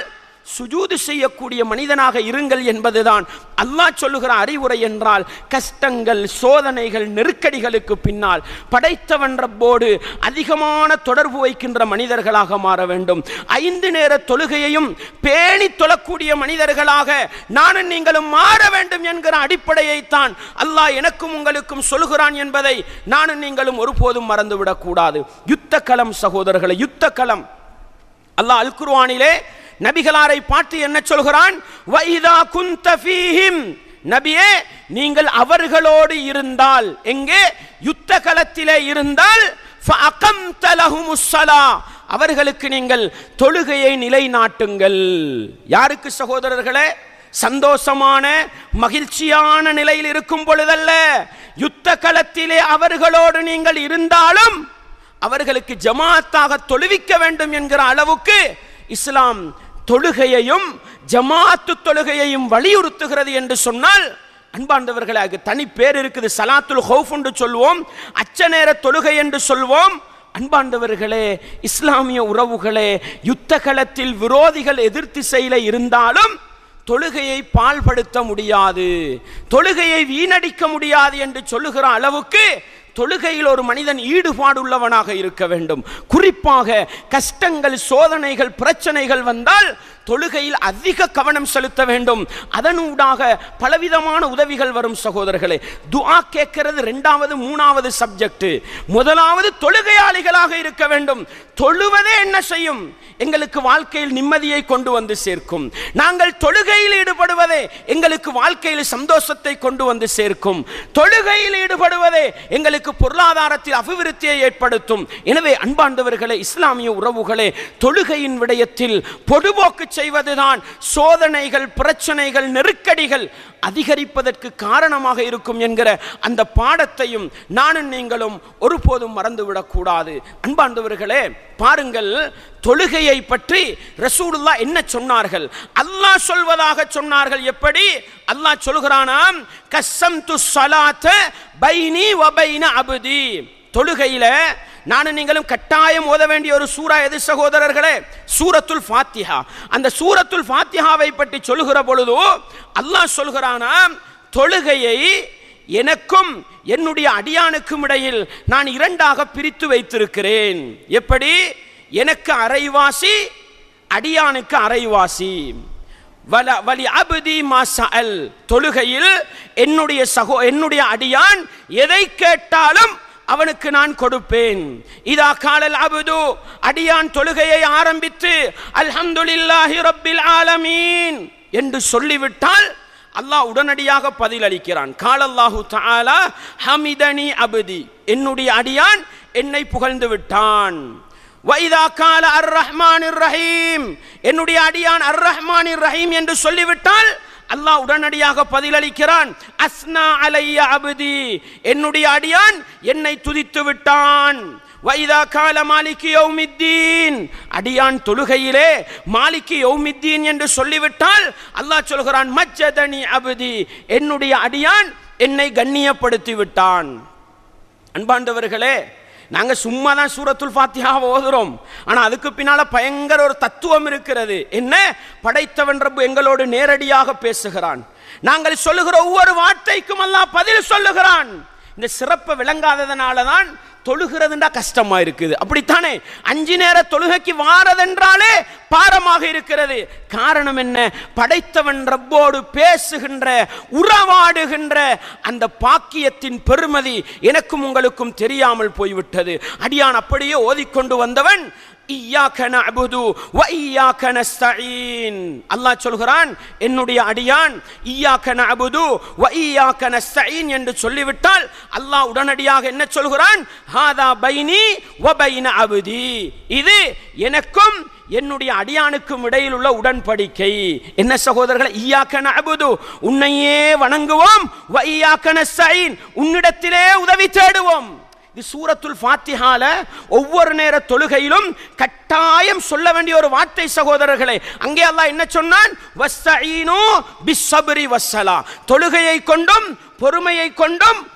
சுஜூது செய்யக்கூடிய மனிதனாக இருங்கள் என்பதுதான் அல்லாஹ் சொல்லுகிற அறிவுரை என்றால் கஷ்டங்கள் சோதனைகள் நெருக்கடிகளுக்கு பின்னால் படைத்தவன் ரப்போடு அதிகமான தொடர்பு வைக்கின்ற மனிதர்களாக மாற வேண்டும் ஐந்து நேர தொழுகையையும் பேணி தொழக்கூடிய மனிதர்களாக நானும் நீங்களும் மாற வேண்டும் என்கிற அடிப்படையைத்தான் அல்லாஹ் எனக்கும் உங்களுக்கும் சொல்கிறான் என்பதை நானும் நீங்களும் ஒருபோதும் மறந்துவிடக் கூடாது யுத்த களம் சகோதரர்களை யுத்த களம் அல்லாஹ் அல் குர்ஆனிலே நபிகளாரை பார்த்து என்ன சொல்கிறான் வைதா குந்த ஃபீஹிம் நபியே நீங்கள் அவர்களோடு இருந்தால் எங்கே யுத்த களத்திலே இருந்தால் ஃபஅகம்த லஹுமுஸ் ஸலா அவர்களுக்கு நீங்கள் தொழுகையை நிலைநாட்டுங்கள் யாருக்கு சகோதரர்களே சந்தோஷமான மகிழ்ச்சியான நிலையில் இருக்கும் பொழுதல்ல யுத்த களத்திலே அவர்களோடு நீங்கள் இருந்தாலும் அவர்களுக்கு ஜமாத்தாக தொழுவிக்க வேண்டும் என்கிற அளவுக்கு இஸ்லாம் தொழுகையையும் ஜமாத்து தொழுகையையும் வலியுறுத்துகிறது என்று சொன்னால் அன்பார்ந்தவர்களே அது தனி பேர் இருக்குது சலாத்துல் ஹவுஃப் என்று சொல்வோம் அச்ச நேர தொழுகை என்று சொல்வோம் அன்பார்ந்தவர்களே இஸ்லாமிய உறவுகளே யுத்த களத்தில் விரோதிகள் எதிர்த்திசையில இருந்தாலும் தொழுகையை பால்படுத்த முடியாது தொழுகையை வீணடிக்க முடியாது என்று சொல்லுகிற அளவுக்கு தொழுகையில் ஒரு மனிதன் ஈடுபாடுள்ளவனாக இருக்க வேண்டும் குறிப்பாக கஷ்டங்கள் சோதனைகள் பிரச்சனைகள் வந்தால் தொழுகையில் அதிக கவனம் செலுத்த வேண்டும் அதனூடாக பலவிதமான உதவிகள் வரும் சகோதரர்களே துஆ கேட்கிறது ரெண்டாவது மூணாவது சப்ஜெக்ட் முதலாவது தொழுகையாளிகளாக இருக்க வேண்டும் தொழுவதே என்ன செய்யும் எங்களுக்கு வாழ்க்கையில் நிம்மதியை கொண்டு வந்து சேர்க்கும் நாங்கள் தொழுகையில் ஈடுபடுவதே எங்களுக்கு வாழ்க்கையில் சந்தோஷத்தை கொண்டு வந்து சேர்க்கும் தொழுகையில் ஈடுபடுவதே எங்களுக்கு பொருளாதாரத்தில் அபிவிருத்தியை ஏற்படுத்தும் எனவே அன்பாண்டவர்களே இஸ்லாமிய உறவுகளே தொழுகையின் விடயத்தில் பொடுபோக்கு செய்வதுதான் சோதனைகள் பிரச்சனைகள் நெருக்கடிகள் அதிகரிப்பதற்கு காரணமாக இருக்கும் என்கிற அந்த பாடத்தையும் நானும் நீங்களும் ஒருபோதும் மறந்துவிடக்கூடாது அன்பாண்டவர்களே பாருங்கள் தொழுகையை பற்றி ரசூலுல்லா என்ன சொன்னார்கள் அல்லாஹ் சொல்வதாக சொன்னார்கள் எப்படி அல்லாஹ் சொல்கிறானாம் கஸ்ஸம் து சலாத்த பைனி வபைன அபுதி தொழுகையில நானும் நீங்களும் கட்டாயம் ஓத வேண்டிய ஒரு சூரா எது சகோதரர்களே சூரத்துல் ஃபாத்திஹா அந்த சூரத்துல் ஃபாத்திஹாவை பற்றி சொல்லுகிற பொழுது அல்லாஹ் சொல்கிறானாம் தொழுகையை எனக்கும் என்னுடைய அடியானுக்கும் இடையில் நான் இரண்டாக பிரித்து வைத்திருக்கிறேன் எப்படி எனக்கு அரைவாசி அடியானுக்கு அரைவாசி வல வலி அபுதி மாசல் தொழுகையில் என்னுடைய சகோ என்னுடைய அடியான் எதை கேட்டாலும் அவனுக்கு நான் கொடுப்பேன் இதா காலல் அபுது அடியான் தொழுகையை ஆரம்பித்து அல்ஹம்துலில்லாஹி ரப்பில் ஆலமீன் என்று சொல்லிவிட்டால் அல்லாஹ் உடனடியாக பதிலளிக்கிறான் காலல்லாஹு தஆலா ஹமிதனி அபுதி என்னுடைய அடியான் என்னை புகழ்ந்து விட்டான் வைதா கால அர் ரஹ்மான் ரஹீம் என்னுடைய அடியான் அர் ரஹ்மான் ரஹீம் என்று சொல்லிவிட்டால் அல்லாஹ் உடனடியாக பதிலளிக்கிறான் அஸ்னா அலைய அபுதி என்னுடைய அடியான் என்னை துதித்து விட்டான் வைதா கால மாலிகி யௌமித்தீன் அடியான் தொழுகையிலே மாலிகி யௌமித்தீன் என்று சொல்லிவிட்டால் அல்லாஹ் சொல்கிறான் மஜ்ஜதனி அபுதி என்னுடைய அடியான் என்னை கண்ணியப்படுத்தி விட்டான் அன்பாண்டவர்களே நாங்கள் சும்மா தான் சூரத்துல் ஃபாத்திஹாவை ஓதுறோம் ஆனால் அதுக்கு பின்னால் பயங்கர ஒரு தத்துவம் இருக்கிறது என்ன படைத்தவன் ரப்பு எங்களோடு நேரடியாக பேசுகிறான் நாங்கள் சொல்லுகிற ஒவ்வொரு வார்த்தைக்கும் அல்லாஹ் பதில் சொல்லுகிறான் இந்த சிறப்பை விளங்காததுனால தான் தொழுகிறதுண்டா கஷ்டமா இருக்குது அப்படித்தானே அஞ்சு நேர தொழுகைக்கு வாரதென்றாலே பாரமாக இருக்கிறது காரணம் என்ன படைத்தவன் ரப்போடு பேசுகின்ற உறவாடுகின்ற அந்த பாக்கியத்தின் பெருமதி எனக்கும் உங்களுக்கும் தெரியாமல் போய்விட்டது அடியான் அப்படியே ஓதிக்கொண்டு வந்தவன் இய்யாக்க நஅபுது வ இய்யாக்க நஸ்தஈன் அல்லாஹ் சொல்கிறான் என்னுடைய அடியான் இய்யாக்க நஅபுது வ இய்யாக்க நஸ்தஈன் என்று சொல்லிவிட்டால் அல்லாஹ் உடனடியாக என்ன சொல்கிறான் ஹாதா பைனி வ பைன அபுதி இது எனக்கும் என்னுடைய அடியானுக்கும் இடையில் உள்ள உடன்படிக்கை என்ன சகோதரர்கள் ஈயாக்க நஅபுது உன்னையே வணங்குவோம் வ இய்யாக்க நஸ்தஈன் உன்னிடத்திலே உதவி தேடுவோம் இது சூரத்துல் ஃபாத்திஹால ஒவ்வொரு நேர தொழுகையிலும் கட்டாயம் சொல்ல வேண்டிய ஒரு வார்த்தை சகோதரர்களே அங்கே அல்லாஹ் என்ன சொன்னான் வஸ்தஈனு பிஸ்ஸப்ரி வஸ்ஸலா தொழுகையை கொண்டும் பொறுமையை கொண்டும்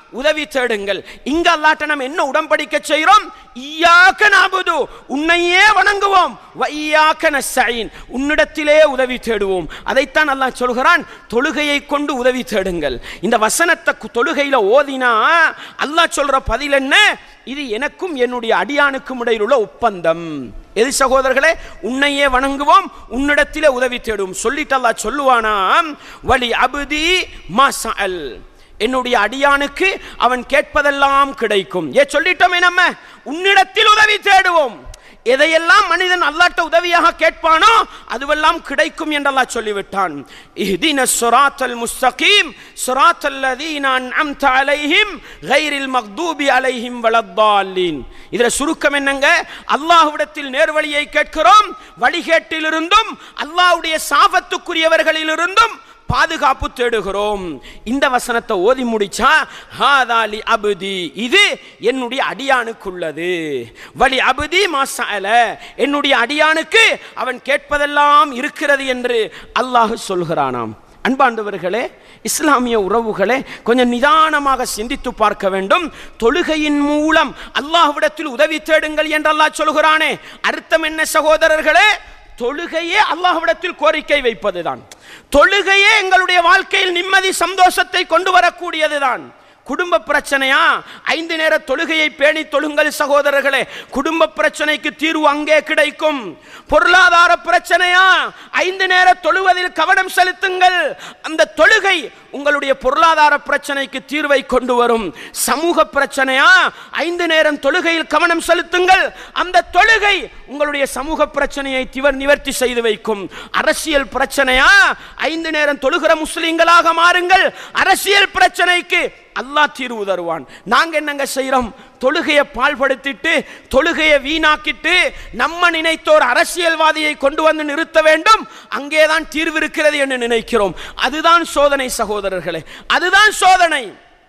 உதவி தேடுங்கள் இங்க அல்லாட்ட நம்ம என்ன உடன்படிக்கை செய்கிறோம் ஈயாக்க நாபுது உன்னையே வணங்குவோம் வையாக்க நஸ்ஸைன் உன்னிடத்திலே உதவி தேடுவோம் அதைத்தான் அல்லாஹ் சொல்கிறான் தொழுகையை கொண்டு உதவி தேடுங்கள் இந்த வசனத்தை கு- தொழுகையில ஓதினா அல்லாஹ் சொல்ற பதில் என்ன இது எனக்கும் என்னுடைய அடியானுக்கும் இடையில் உள்ள ஒப்பந்தம் எது சகோதரர்களே உன்னையே வணங்குவோம் உன்னிடத்திலே உதவி தேடுவோம் சொல்லிட்டு அல்லாஹ் சொல்லுவானா வலி அபுதி மாசல் என்னுடைய அடியானுக்கு அவன் கேட்பதெல்லாம் கிடைக்கும் ஏ சொல்லிட்டோமே நம்ம உன்னிடத்தில் உதவி தேடுவோம் எதையெல்லாம் மனிதன் அல்லாட்ட உதவியாக கேட்பானோ அதுவெல்லாம் கிடைக்கும் என்று அல்லாஹ் சொல்லிவிட்டான் இஹ்தின ஸிராத்தல் முஸ்தகீம் ஸிராத்தல் லதீன அன்அம்த அலைஹிம் கைரில் மக்தூபி அலைஹிம் வலத்தாலின் இதுல சுருக்கம் என்னங்க அல்லாஹ்விடத்தில் நேர்வழியை கேட்கிறோம் வழிகேட்டிலிருந்தும் அல்லாஹ்வுடைய சாபத்துக்குரியவர்களிலிருந்தும் பாதுகாப்பு தேடுகிறோம் இந்த வசனத்தை ஓதி முடிச்சா ஹாதாலி அபுதி இது என்னுடைய அடியானுக்குள்ளது வலி அபுதி மாசால என்னுடைய அடியானுக்கு அவன் கேட்பதெல்லாம் இருக்கிறது என்று அல்லாஹ் சொல்கிறானாம் அன்பாண்டவர்களே இஸ்லாமிய உறவுகளே கொஞ்சம் நிதானமாக சிந்தித்து பார்க்க வேண்டும் தொழுகையின் மூலம் அல்லாஹ்விடத்தில் உதவி தேடுங்கள் என்று அல்லாஹ் சொல்கிறானே அர்த்தம் என்ன சகோதரர்களே தொழுகையே அல்லாஹ்விடத்தில் கோரிக்கை வைப்பதுதான் தொழுகையே எங்களுடைய வாழ்க்கையில் நிம்மதி சந்தோஷத்தை கொண்டு வரக்கூடியதுதான் குடும்ப பிரச்சனையா ஐந்து நேர தொழுகையை பேணி தொழுங்கள் சகோதரர்களே குடும்ப பிரச்சனைக்கு தீர்வு அங்கே கிடைக்கும் பொருளாதார பிரச்சனையா ஐந்து நேர தொழுவதில் கவனம் செலுத்துங்கள் அந்த தொழுகை உங்களுடைய பொருளாதார பிரச்சனைக்கு தீர்வை கொண்டு வரும் சமூக பிரச்சனையா ஐந்து நேரம் தொழுகையில் கவனம் செலுத்துங்கள் அந்த தொழுகை உங்களுடைய சமூக பிரச்சனையை திவர் நிவர்த்தி செய்து வைக்கும் அரசியல் பிரச்சனையா ஐந்து நேரம் தொழுகிற முஸ்லிம்களாக மாறுங்கள் அரசியல் பிரச்சனைக்கு அல்லாஹ் தீர்வு தருவான் நாங்க என்னங்க செய்யறோம் தொழுகையை பால்படுத்திட்டு தொழுகையை வீணாக்கிட்டு நம்ம நினைத்தோர் அரசியல்வாதியை கொண்டு வந்து நிறுத்த வேண்டும் அங்கேதான் தீர்வு இருக்கிறது என்று நினைக்கிறோம் அதுதான் சோதனை சகோதரர்களே அதுதான் சோதனை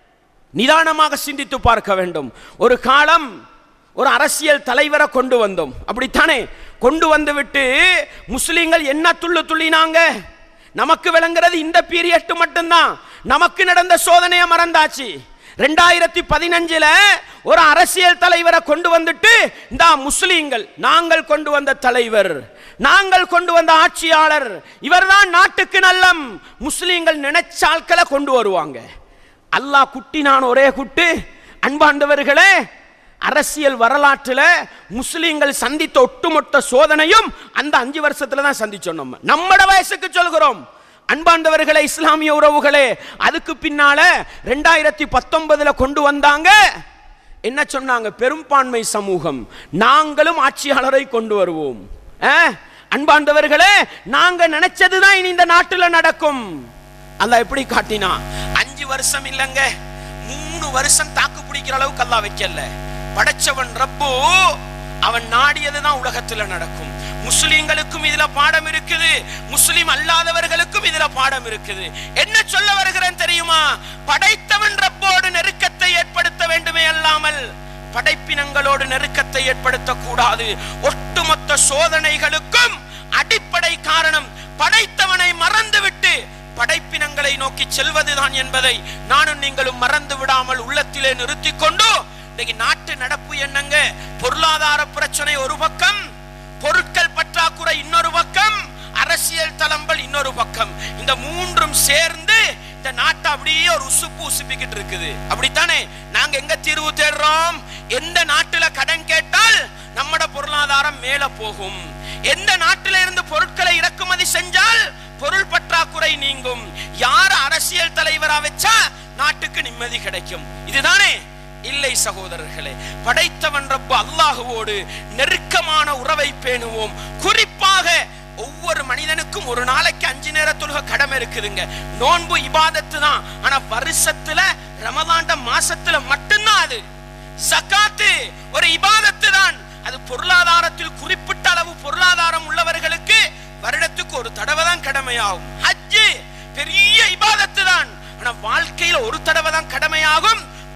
நிதானமாக சிந்தித்து பார்க்க வேண்டும் ஒரு காலம் ஒரு அரசியல் தலைவரை கொண்டு வந்தோம் அப்படித்தானே கொண்டு வந்து விட்டு முஸ்லீம்கள் என்ன துள்ளு துள்ளினாங்க நமக்கு விளங்குறது இந்த பீரியட் மட்டும்தான் நமக்கு நடந்த சோதனையை மறந்தாச்சு ரெண்டாயிரத்தி பதினஞ்சுல ஒரு அரசியல் தலைவரை கொண்டு வந்துட்டு இந்த முஸ்லீம்கள் நாங்கள் கொண்டு வந்த தலைவர் நாங்கள் கொண்டு வந்த ஆட்சியாளர் இவர்தான் நாட்டுக்கு நல்லம் முஸ்லீம்கள் நினைச்ச ஆட்களை கொண்டு வருவாங்க அல்லாஹ் குட்டினான் ஒரே குட்டு அன்பாண்டவர்களே அரசியல் வரலாற்றில் முஸ்லீம்கள் சந்தித்த ஒட்டுமொத்த சோதனையும் அந்த அஞ்சு வருஷத்துல தான் சந்திச்சோம் நம்ம நம்மட வயசுக்கு சொல்கிறோம் அன்பாண்டவர்களே இஸ்லாமிய உறவுகளே அதுக்கு பின்னால ரெண்டாயிரத்தி பத்தொன்பதுல கொண்டு வந்தாங்க என்ன சொன்னாங்க பெரும்பான்மை சமூகம் நாங்களும் ஆட்சியாளரை கொண்டு வருவோம் ஆ? அன்பாண்டவர்களே நாங்க நினைச்சதுதான் இனி இந்த நாட்டுல நடக்கும் அல்லாஹ் எப்படி காட்டினா அஞ்சு வருஷம் இல்லைங்க மூணு வருஷம் தாக்கு பிடிக்கிற அளவுக்கு அல்லாஹ் வைக்கல படைச்சவன் ரப்பு அவன் நாடியதுதான் உலகத்துல நடக்கும் முஸ்லிம்களுக்கும் இதுல பாடம் இருக்குது முஸ்லிம் அல்லாதவர்களுக்கும் இதுல பாடம் இருக்குது என்ன சொல்ல வருகிறேன் தெரியுமா படைத்தவன் ரப்போடு நெருக்கத்தை ஏற்படுத்த வேண்டுமே அல்லாமல் படைப்பினங்களோடு நெருக்கத்தை ஏற்படுத்தக்கூடாது ஒட்டுமொத்த சோதனைகளுக்கும் அடிப்படை காரணம் படைத்தவனை மறந்துவிட்டு படைப்பினங்களை நோக்கி செல்வதுதான் என்பதை நானும் நீங்களும் மறந்து விடாமல் உள்ளத்திலே நிறுத்திக் கொண்டு இன்னைக்கு நாட்டு நடப்பு என்னங்க பொருளாதார பிரச்சனை ஒரு பக்கம் பொருட்கள் பற்றாக்குறை இன்னொரு பக்கம் அரசியல் தளம்பல் இன்னொரு பக்கம் இந்த மூன்றும் சேர்ந்து இந்த நாட்டை அப்படியே ஒரு உசுப்பு உசுப்பிக்கிட்டு இருக்குது அப்படித்தானே நாங்க எங்க தீர்வு தேடுறோம் எந்த நாட்டுல கடன் கேட்டால் நம்மட பொருளாதாரம் மேல போகும் எந்த நாட்டில இருந்து பொருட்களை இறக்குமதி செஞ்சால் பொருள் பற்றாக்குறை நீங்கும் யார் அரசியல் தலைவரா வச்சா நாட்டுக்கு நிம்மதி கிடைக்கும் இதுதானே இல்லை சகோதரர்களே படைத்தவன் ரப்பு அல்லாஹுவோடு நெருக்கமான உறவை பேணுவோம் குறிப்பாக ஒவ்வொரு மனிதனுக்கும் ஒரு நாளைக்கு அஞ்சு நேர தொழுக கடமை இருக்குதுங்க நோன்பு இபாதத்து தான் ஆனா வருஷத்துல ரமதாண்ட மாசத்துல மட்டும்தான் அது ஜகாத்து ஒரு இபாதத்து தான் அது பொருளாதாரத்தில் குறிப்பிட்ட அளவு பொருளாதாரம் உள்ளவர்களுக்கு வருடத்துக்கு ஒரு தடவை தான் கடமையாகும் ஹஜ்ஜு பெரிய இபாதத்து தான் ஆனா வாழ்க்கையில ஒரு தடவை தான் கடமையாகும்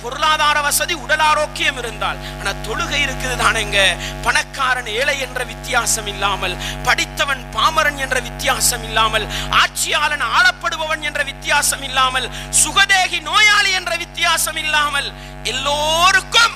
பொருளாதார வசதி உடல் ஆரோக்கியம் இருந்தால் ஆனா தொழுகை இருக்குது தானேங்க பணக்காரன் ஏழை என்ற வித்தியாசம் இல்லாமல் படித்தவன் பாமரன் என்ற வித்தியாசம் இல்லாமல் ஆட்சியாளன் ஆளப்படுபவன் என்ற வித்தியாசம் இல்லாமல் சுகதேகி நோயாளி என்ற வித்தியாசம் இல்லாமல் எல்லோருக்கும்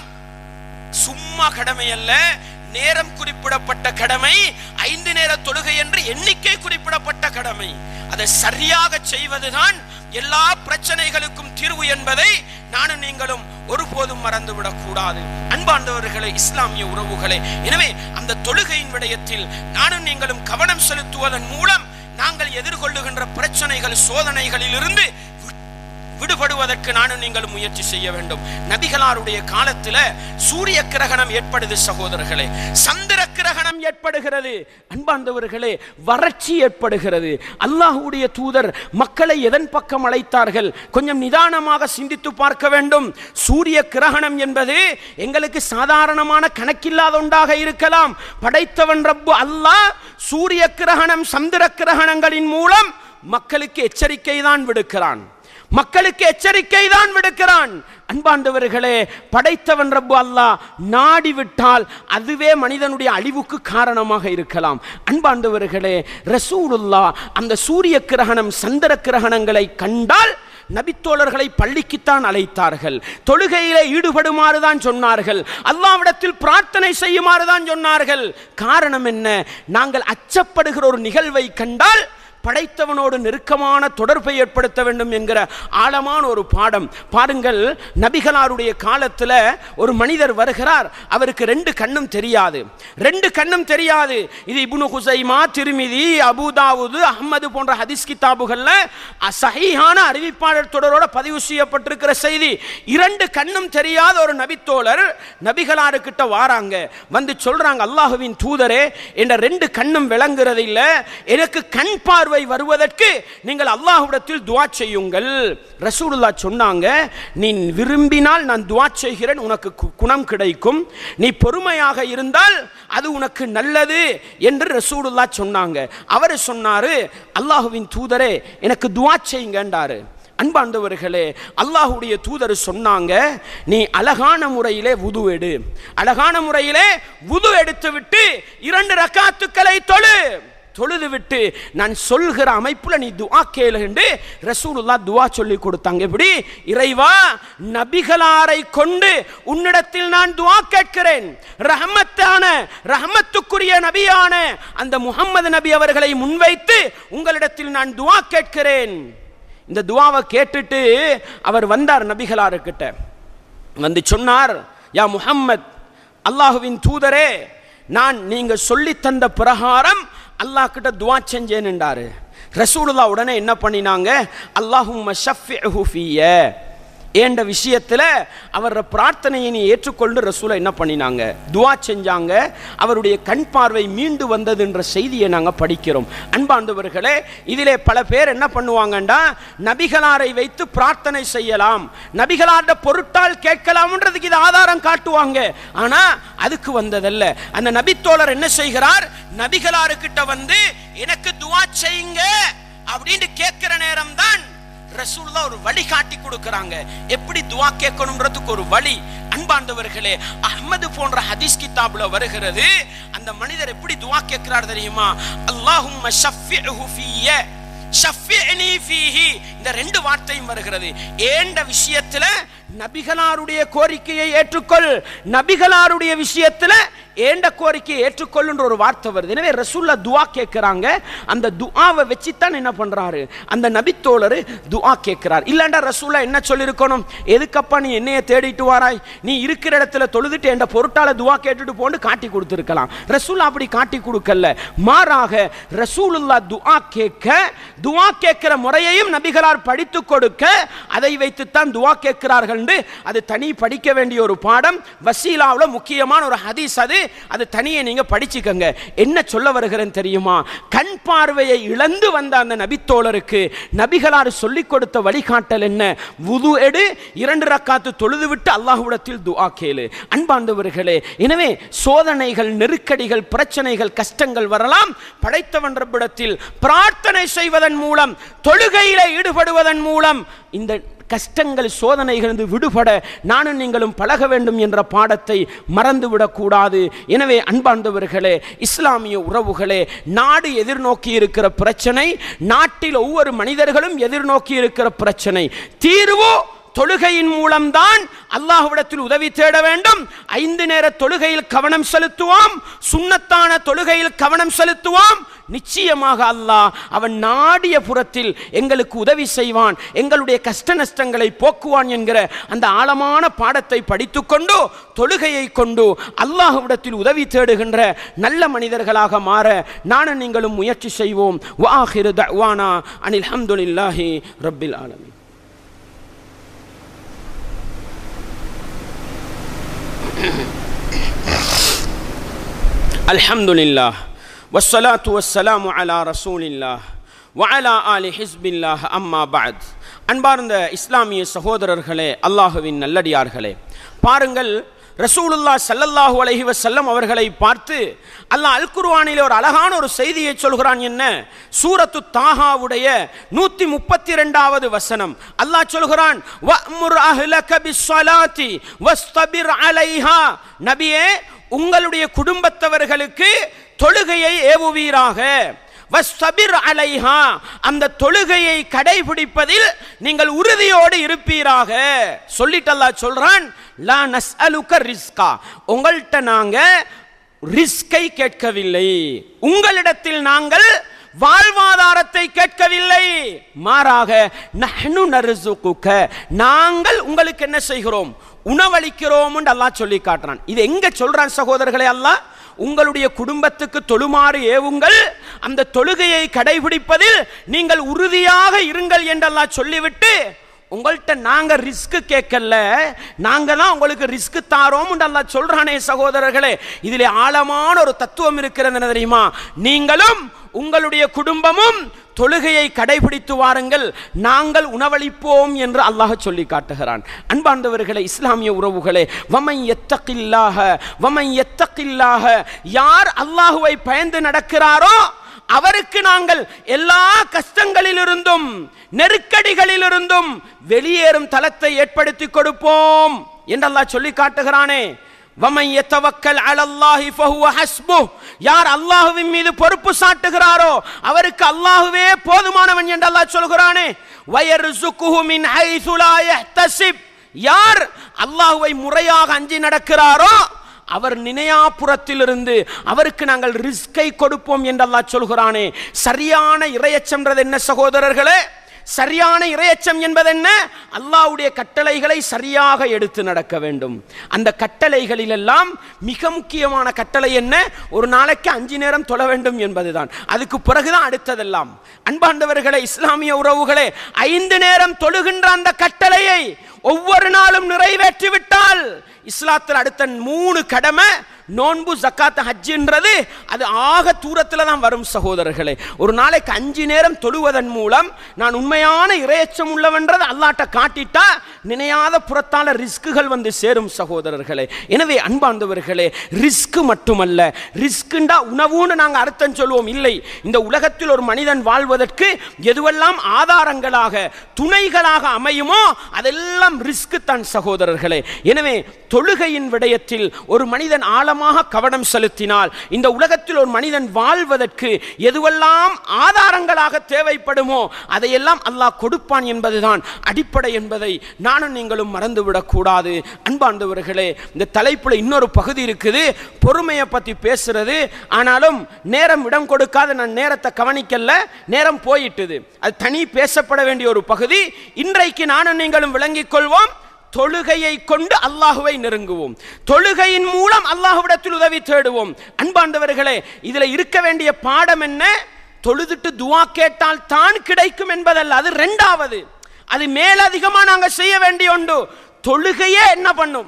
சும்மா கடமை அல்ல நேரம் குறிப்பிடப்பட்ட கடமை ஐந்து நேர தொழுகை என்று எண்ணிக்கை குறிப்பிடப்பட்ட கடமை அதை சரியாக செய்வதுதான் எல்லா பிரச்சனைகளுக்கும் தீர்வு என்பதை நானும் நீங்களும் ஒருபோதும் மறந்துவிடக் கூடாது அன்பார்ந்தவர்களே இஸ்லாமிய உறவுகளே எனவே அந்த தொழுகையின் விடயத்தில் நானும் நீங்களும் கவனம் செலுத்துவதன் மூலம் நாங்கள் எதிர்கொள்ளுகின்ற பிரச்சனைகள் சோதனைகளில் இருந்து விடுபடுவதற்கு நானும் நீங்கள் முயற்சி செய்ய வேண்டும் நபிகளாருடைய காலத்துல சூரிய கிரகணம் ஏற்படுது சகோதரர்களே சந்திர கிரகணம் ஏற்படுகிறது அன்பார்ந்தவர்களே வறட்சி ஏற்படுகிறது அல்லாஹ்வுடைய தூதர் மக்களை எதன் பக்கம் அழைத்தார்கள் கொஞ்சம் நிதானமாக சிந்தித்து பார்க்க வேண்டும் சூரிய கிரகணம் என்பது எங்களுக்கு சாதாரணமான கணக்கில்லாத ஒன்றாக இருக்கலாம் படைத்தவன் ரப்பு அல்லாஹ் சூரிய கிரகணம் சந்திர கிரகணங்களின் மூலம் மக்களுக்கு எச்சரிக்கை தான் விடுக்கிறான் மக்களுக்கு எச்சரிக்கை தான் விடுக்கிறான் அன்பாண்டவர்களே படைத்தவன் ரப்பு அல்லாஹ் நாடி விட்டால் அதுவே மனிதனுடைய அழிவுக்கு காரணமாக இருக்கலாம் அன்பாண்டவர்களே ரசூலுல்லா அந்த சூரிய கிரகணம் சந்திர கிரகணங்களை கண்டால் நபித்தோழர்களை பள்ளிக்குத்தான் அழைத்தார்கள் தொழுகையிலே ஈடுபடுமாறு தான் சொன்னார்கள் அல்லாவிடத்தில் பிரார்த்தனை செய்யுமாறு தான் சொன்னார்கள் காரணம் என்ன நாங்கள் அச்சப்படுகிற ஒரு நிகழ்வை கண்டால் படைத்தவனோடு நெருக்கமான தொடர்பை ஏற்படுத்த வேண்டும் என்கிற ஆழமான ஒரு பாடம் பாருங்கள் நபிகளாருடைய காலத்தில் ஒரு மனிதர் வருகிறார் அவருக்கு ரெண்டு கண்ணும் தெரியாது ரெண்டு கண்ணும் தெரியாது இது இப்னு ஹுசைமா திருமிதி அபுதாவுது அஹ்மது போன்ற ஹதீஸ் கிதாபுகள்ல சஹீஹான அறிவிப்பாளர் தொடரோட பதிவு செய்யப்பட்டிருக்கிற செய்தி இரண்டு கண்ணும் தெரியாத ஒரு நபித்தோழர் நபிகளாரு கிட்ட வாராங்க வந்து சொல்றாங்க அல்லாஹுவின் தூதரே என்ற ரெண்டு கண்ணும் விளங்குறது இல்ல எனக்கு கண் பார்வை வருவதற்கு நீங்கள் அல்லாஹ்விடத்தில் துவா செய்யுங்கள் ரசூலுல்லா சொன்னாங்க நீ விரும்பினால் நான் துவா செய்கிறேன் உனக்கு கு- குணம் கிடைக்கும் நீ பொறுமையாக இருந்தால் அது உனக்கு நல்லது என்று ரசூலுல்லா சொன்னாங்க அவர் சொன்னாரு அல்லாஹுவின் தூதரே எனக்கு துவா செய்யுங்கன்றாரு அன்பாண்டவர்களே அல்லாஹுடைய தூதர் சொன்னாங்க நீ அழகான முறையிலே வுது எடு அழகான முறையிலே வுது எடுத்து விட்டு இரண்டு ரக்காத்துக்களை தொழு தொழுது விட்டு நான் சொல்கிற அமைப்புல நீ துஆ கேளு என்று ரசூலுல்லாஹ் துஆ சொல்லி கொடுத்தாங்க எப்படி இறைவா நபிகளாரை கொண்டு உன்னிடத்தில் நான் துஆ கேட்கிறேன் ரஹமத்தான ரஹமத்துக்குரிய நபியான அந்த முகம்மது நபி அவர்களை முன்வைத்து உங்களிடத்தில் நான் துஆ கேட்கிறேன் இந்த துஆவை கேட்டுட்டு அவர் வந்தார் நபிகளாருக்கிட்ட வந்து சொன்னார் யா முஹம்மத் அல்லாஹுவின் தூதரே நான் நீங்க சொல்லி தந்த பிரகாரம் அல்லாஹ் கிட்ட துவா செஞ்சேன் என்றாரு ரசூலுல்லா உடனே என்ன பண்ணினாங்க அல்லாஹும்ம ஷஃபிஹு ஃபிய ஏண்ட விஷயத்துல அவர பிரார்த்தனையை நீ ஏற்றுக்கொண்டு ரசூலை என்ன பண்ணினாங்க துவா செஞ்சாங்க அவருடைய கண் பார்வை மீண்டு வந்ததுன்ற செய்தியை நாங்க படிக்கிறோம் அன்பாண்டவர்களே இதிலே பல பேர் என்ன பண்ணுவாங்கண்டா நபிகளாரை வைத்து பிரார்த்தனை செய்யலாம் நபிகளார்ட பொருட்டால் கேட்கலாம்ன்றதுக்கு இது ஆதாரம் காட்டுவாங்க ஆனா அதுக்கு வந்ததல்ல அந்த நபித்தோழர் என்ன செய்கிறார் நபிகளாருக்கிட்ட வந்து எனக்கு துவா செய்யுங்க அப்படின்னு கேட்கிற நேரம் தான் ரசூல்லா ஒரு வழி காட்டி கொடுக்கறாங்க எப்படி துவா கேட்கணும்ன்றதுக்கு ஒரு வழி அன்பாண்டவர்களே அஹ்மது போன்ற ஹதீஸ் கிதாபுல வருகிறது அந்த மனிதர் எப்படி துவா கேட்கிறார் தெரியுமா அல்லாஹும்ம ஷஃபிஹு ஃபிய ஷஃபிஅனி ஃபீஹி இந்த ரெண்டு வார்த்தையும் வருகிறது ஏண்ட விஷயத்துல நபிகளாருடைய கோரிக்கையை ஏற்றுக்கொள் நபிகளாருடைய விஷயத்துல ஏண்ட கோரிக்கையை ஏற்றுக்கொள்ளுன்ற ஒரு வார்த்தை வருது எனவே ரசூல்லா துஆ கேட்கிறாங்க அந்த துஆவை வச்சுத்தான் என்ன பண்றாரு அந்த நபித்தோழர் துஆ கேட்கிறார் இல்லண்டா ரசூல்லா என்ன சொல்லியிருக்கணும் எதுக்கப்பா நீ என்னைய தேடிட்டு வாராய் நீ இருக்கிற இடத்துல தொழுதுட்டு என்ற பொருட்டால துஆ கேட்டுட்டு போன்னு காட்டி கொடுத்துருக்கலாம் ரசூல்லா அப்படி காட்டி கொடுக்கல மாறாக ரசூலுல்லா துஆ கேட்க துஆ கேட்கிற முறையையும் நபிகளார் படித்து கொடுக்க அதை வைத்துத்தான் துஆ கேட்கிறார்கள் என்று அது தனி படிக்க வேண்டிய ஒரு பாடம் வசீலாவில் முக்கியமான ஒரு ஹதீஸ் அது அது தனியே நீங்க படிச்சுக்கங்க என்ன சொல்ல வருகிறேன் தெரியுமா கண் பார்வையை இழந்து வந்த அந்த நபித்தோழருக்கு நபிகளார் சொல்லிக் கொடுத்த வழிகாட்டல் என்ன வுது எடு இரண்டு ரக்காத்து தொழுது விட்டு அல்லாஹ்விடத்தில் துஆ கேளு அன்பார்ந்தவர்களே எனவே சோதனைகள் நெருக்கடிகள் பிரச்சனைகள் கஷ்டங்கள் வரலாம் படைத்தவன் ரப்பிடத்தில் பிரார்த்தனை செய்வதன் மூலம் தொழுகையில ஈடுபடுவதன் மூலம் இந்த கஷ்டங்கள் சோதனைகளிலிருந்து விடுபட நானும் நீங்களும் பழக வேண்டும் என்ற பாடத்தை மறந்துவிடக்கூடாது எனவே அன்பார்ந்தவர்களே இஸ்லாமிய உறவுகளே நாடு எதிர்நோக்கி இருக்கிற பிரச்சனை நாட்டில் ஒவ்வொரு மனிதர்களும் எதிர்நோக்கி இருக்கிற பிரச்சனை தீர்வு தொழுகையின் மூலம்தான் அல்லாஹ்விடத்தில் உதவி தேட வேண்டும் ஐந்து நேர தொழுகையில் கவனம் செலுத்துவோம் சுன்னத்தான தொழுகையில் கவனம் செலுத்துவோம் நிச்சயமாக அல்லாஹ் அவன் நாடிய புறத்தில் எங்களுக்கு உதவி செய்வான் எங்களுடைய கஷ்ட நஷ்டங்களை போக்குவான் என்கிற அந்த ஆழமான பாடத்தை படித்துக்கொண்டு தொழுகையை கொண்டு அல்லாஹ்விடத்தில் உதவி தேடுகின்ற நல்ல மனிதர்களாக மாற நானும் நீங்களும் முயற்சி செய்வோம் வாஹிரு தவானா அனில் ஹம்துலில்லாஹி ரப்பில் ஆலமீன் الحمد لله والصلاة والسلام على رسول الله وعلى آل حزب الله أما بعد அன்பார்ந்த இஸ்லாமிய சகோதரர்களே அல்லாஹுவின் நல்லடியார்களே பாருங்கள் ரசூலுல்லா ஸல்லல்லாஹு அலைஹி வஸல்லம் அவர்களை பார்த்து அல்லாஹ் அல் குர்ஆனிலே ஒரு அழகான ஒரு செய்தியை சொல்கிறான் என்ன சூரத்து தாஹாவுடைய நூத்தி முப்பத்தி ரெண்டாவது வசனம் அல்லாஹ் சொல்கிறான் வஅமுர் அஹ்லக பிஸ்ஸலாத்தி வஸ்தபிர் அலைஹா நபியே உங்களுடைய குடும்பத்தவர்களுக்கு தொழுகையை ஏவுவீராக வஸ்தபிர் அலைஹா அந்த தொழுகையை கடைபிடிப்பதில் நீங்கள் உறுதியோடு இருப்பீராக சொல்லிட்டு அல்லாஹ் சொல்றான் லா நஸ்அலுக ரிஸ்கா உங்கள்கிட்ட நாங்க ரிஸ்கை கேட்கவில்லை உங்களிடத்தில் நாங்கள் வாழ்வாதாரத்தை கேட்கவில்லை மாறாக நஹ்னு நர்சுகுக நாங்கள் உங்களுக்கு என்ன செய்கிறோம் உணவளிக்கிறோம் அல்லாஹ் சொல்லி காட்டுறான் இது எங்க சொல்றான் சகோதரர்களே அல்லாஹ் உங்களுடைய குடும்பத்துக்கு தொழுமாறு ஏவுங்கள் அந்த தொழுகையை கடைபிடிப்பதில் நீங்கள் உறுதியாக இருங்கள் என்றெல்லாம் சொல்லிவிட்டு உங்கள்கிட்ட நாங்க ரிஸ்க் கேட்கல நாங்க தான் உங்களுக்கு ரிஸ்க் தாரோம் அல்லாஹ் சொல்றானே சகோதரர்களே இதிலே ஆழமான ஒரு தத்துவம் இருக்கிறது என்ன தெரியுமா நீங்களும் உங்களுடைய குடும்பமும் தொழுகையை கடைபிடித்து வாருங்கள் நாங்கள் உணவளிப்போம் என்று அல்லாஹ் சொல்லி காட்டுகிறான் அன்பார்ந்தவர்களே இஸ்லாமிய உறவுகளே வமை எத்தக்கில்லாக வமை எத்தக்கில்லாக யார் அல்லாஹுவை பயந்து நடக்கிறாரோ அவருக்கு நாங்கள் எல்லா கஷ்டங்களிலிருந்தும் நெருக்கடிகளிலிருந்தும் வெளியேறும் தளத்தை ஏற்படுத்தி கொடுப்போம் என்று அல்லாஹ் சொல்லி காட்டுகிறானே வமை எத்தவக்கல் அலல்லாஹி ஃபஹுவ ஹஸ்பு யார் அல்லாஹுவின் மீது பொறுப்பு சாட்டுகிறாரோ அவருக்கு அல்லாஹுவே போதுமானவன் என்று அல்லாஹ் சொல்கிறானே வயர்சுகுஹு மின் ஹைது லா யஹ்தசிப் யார் அல்லாஹுவை முறையாக அஞ்சி நடக்கிறாரோ அவர் நினையாபுரத்திலிருந்து அவருக்கு நாங்கள் ரிஸ்கை கொடுப்போம் என்று அல்லாஹ் சொல்கிறானே சரியான இரையச்சம்ன்றது என்ன சகோதரர்களே சரியான இரையச்சம் என்பது என்ன அல்லாஹ்வுடைய கட்டளைகளை சரியாக எடுத்து நடக்க வேண்டும் அந்த கட்டளைகளில் எல்லாம் மிக முக்கியமான கட்டளை என்ன ஒரு நாளைக்கு அஞ்சு நேரம் தொழ வேண்டும் என்பதுதான் அதுக்கு பிறகுதான் அடுத்ததெல்லாம் அன்பாண்டவர்களே இஸ்லாமிய உறவுகளே ஐந்து நேரம் தொழுகின்ற அந்த கட்டளையை ஒவ்வொரு நாளும் நிறைவேற்றி விட்டால் இஸ்லாத்தில் அடுத்த மூணு கடமை நோன்பு ஜக்காத் ஹஜ்ஜின்றது அது ஆக தூரத்தில் தான் வரும் சகோதரர்களே ஒரு நாளைக்கு அஞ்சு நேரம் தொழுவதன் மூலம் நான் உண்மையான இரையச்சம் உள்ளவன்றது அல்லாட்ட காட்டிட்டா நினையாத புறத்தால ரிஸ்க்குகள் வந்து சேரும் சகோதரர்களே எனவே அன்பார்ந்தவர்களே ரிஸ்க் மட்டுமல்ல ரிஸ்க்குண்டா உணவுன்னு நாங்கள் அர்த்தம் சொல்லுவோம் இல்லை இந்த உலகத்தில் ஒரு மனிதன் வாழ்வதற்கு எதுவெல்லாம் ஆதாரங்களாக துணைகளாக அமையுமோ அதெல்லாம் ரிஸ்க் தான் சகோதரர்களே எனவே தொழுகையின் விடயத்தில் ஒரு மனிதன் ஆழமாக கவனம் செலுத்தினால் இந்த உலகத்தில் ஒரு மனிதன் வாழ்வதற்கு எதுவெல்லாம் ஆதாரங்களாக தேவைப்படுமோ அதையெல்லாம் அல்லாஹ் கொடுப்பான் என்பதுதான் அடிப்படை என்பதை நானும் நீங்களும் மறந்துவிடக் கூடாது அன்பாண்டவர்களே இந்த தலைப்புல இன்னொரு பகுதி இருக்குது பொறுமையை பத்தி பேசுறது ஆனாலும் நேரம் இடம் கொடுக்காத நான் நேரத்தை கவனிக்கல நேரம் போயிட்டுது அது தனி பேசப்பட வேண்டிய ஒரு பகுதி இன்றைக்கு நானும் நீங்களும் விளங்கிக் கொள்வோம் தொழுகையை கொண்டு அல்லாஹுவை நெருங்குவோம் தொழுகையின் மூலம் அல்லாஹுவிடத்தில் உதவி தேடுவோம் அன்பாண்டவர்களே இதுல இருக்க வேண்டிய பாடம் என்ன தொழுதுட்டு துவா கேட்டால் தான் கிடைக்கும் என்பதல்ல அது ரெண்டாவது அது மேலதிகமா நாங்க செய்ய வேண்டிய ஒன்று தொழுகையே என்ன பண்ணும்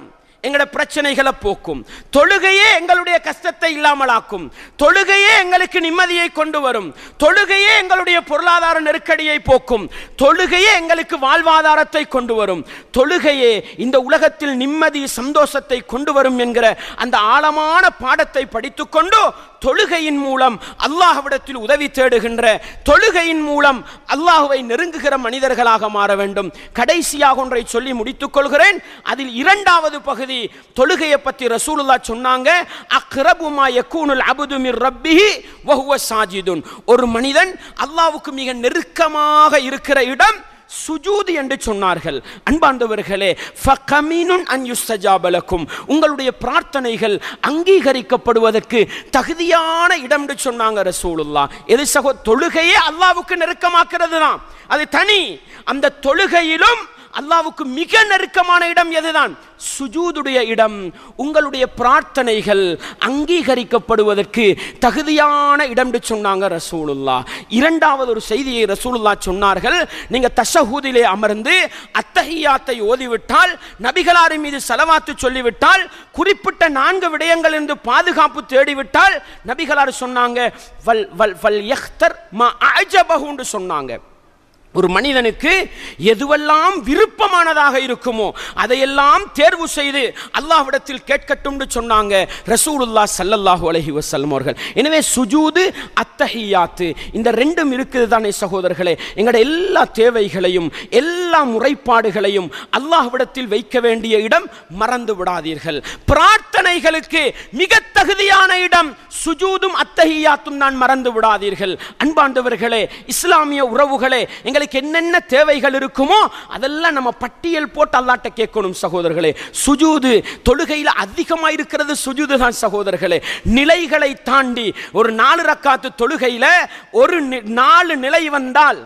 எங்களோட பிரச்சனைகளை போக்கும் தொழுகையே எங்களுடைய கஷ்டத்தை இல்லாமலாக்கும் தொழுகையே எங்களுக்கு நிம்மதியை கொண்டு வரும் தொழுகையே எங்களுடைய பொருளாதார நெருக்கடியை போக்கும் தொழுகையே எங்களுக்கு வாழ்வாதாரத்தை கொண்டு வரும் தொழுகையே இந்த உலகத்தில் நிம்மதி சந்தோஷத்தை கொண்டு வரும் என்கிற அந்த ஆழமான பாடத்தை படித்துக்கொண்டு தொழுகையின் மூலம் அல்லாஹ்விடத்தில் உதவி தேடுகின்ற தொழுகையின் மூலம் அல்லாஹுவை நெருங்குகிற மனிதர்களாக மாற வேண்டும் கடைசியாக ஒன்றை சொல்லி முடித்துக் கொள்கிறேன் அதில் இரண்டாவது பகுதி தொழுகையை பற்றி ரசூலுல்லா சொன்னாங்க அக்ரபுமா யக்கூனுல் அபுது மிர் ரப்பிஹி வஹுவ சாஜிதுன் ஒரு மனிதன் அல்லாஹ்வுக்கு மிக நெருக்கமாக இருக்கிற இடம் சுஜூது என்று சொன்னார்கள் அன்பார்ந்தவர்களே ஃபகமீனுன் அன் யுஸ்தஜாபலக்கும் உங்களுடைய பிரார்த்தனைகள் அங்கீகரிக்கப்படுவதற்கு தகுதியான இடம் என்று சொன்னாங்க ரசூலுல்லா எது சகோ தொழுகையே அல்லாவுக்கு நெருக்கமாக்குறது தான் அது தனி அந்த தொழுகையிலும் அல்லாவுக்கு மிக நெருக்கமான இடம் எதுதான் சுஜூதுடைய இடம் உங்களுடைய பிரார்த்தனைகள் அங்கீகரிக்கப்படுவதற்கு தகுதியான இடம் என்று சொன்னாங்க ரசூலுல்லா இரண்டாவது ஒரு செய்தியை ரசூலுல்லா சொன்னார்கள் நீங்க தஷஹூதிலே அமர்ந்து அத்தஹியாத்தை ஓதிவிட்டால் நபிகளாரின் மீது செலவாத்து சொல்லிவிட்டால் குறிப்பிட்ட நான்கு விடயங்களிலிருந்து பாதுகாப்பு தேடிவிட்டால் நபிகளார் சொன்னாங்க வல் வல் வல் யஹ்தர் மா அஜபஹுன்னு சொன்னாங்க ஒரு மனிதனுக்கு எதுவெல்லாம் விருப்பமானதாக இருக்குமோ அதையெல்லாம் தேர்வு செய்து அல்லாஹ்விடத்தில் கேட்கட்டும்னு சொன்னாங்க ரசூலுல்லா சல்லல்லாஹு அலைஹி வஸல்லம் அவர்கள் எனவே சுஜூது அத்தஹியாத்து இந்த ரெண்டும் இருக்குது தானே சகோதரர்களே எங்களுடைய எல்லா தேவைகளையும் எல்லா முறைப்பாடுகளையும் அல்லாஹ்விடத்தில் வைக்க வேண்டிய இடம் மறந்து விடாதீர்கள் பிரார்த்தனைகளுக்கு மிக தகுதியான இடம் சுஜூதும் அத்தஹியாத்தும் நான் மறந்து விடாதீர்கள் அன்பாண்டவர்களே இஸ்லாமிய உறவுகளே எங்களுக்கு என்னென்ன தேவைகள் இருக்குமோ அதெல்லாம் நம்ம பட்டியல் போட்டு அல்லாட்ட கேட்கணும் சகோதரர்களே சுஜூது தொழுகையில் அதிகமாக இருக்கிறது சுஜூது தான் சகோதரர்களே நிலைகளை தாண்டி ஒரு நாலு ரக்காத்து தொழுகையில் ஒரு நி- நாலு நிலை வந்தால்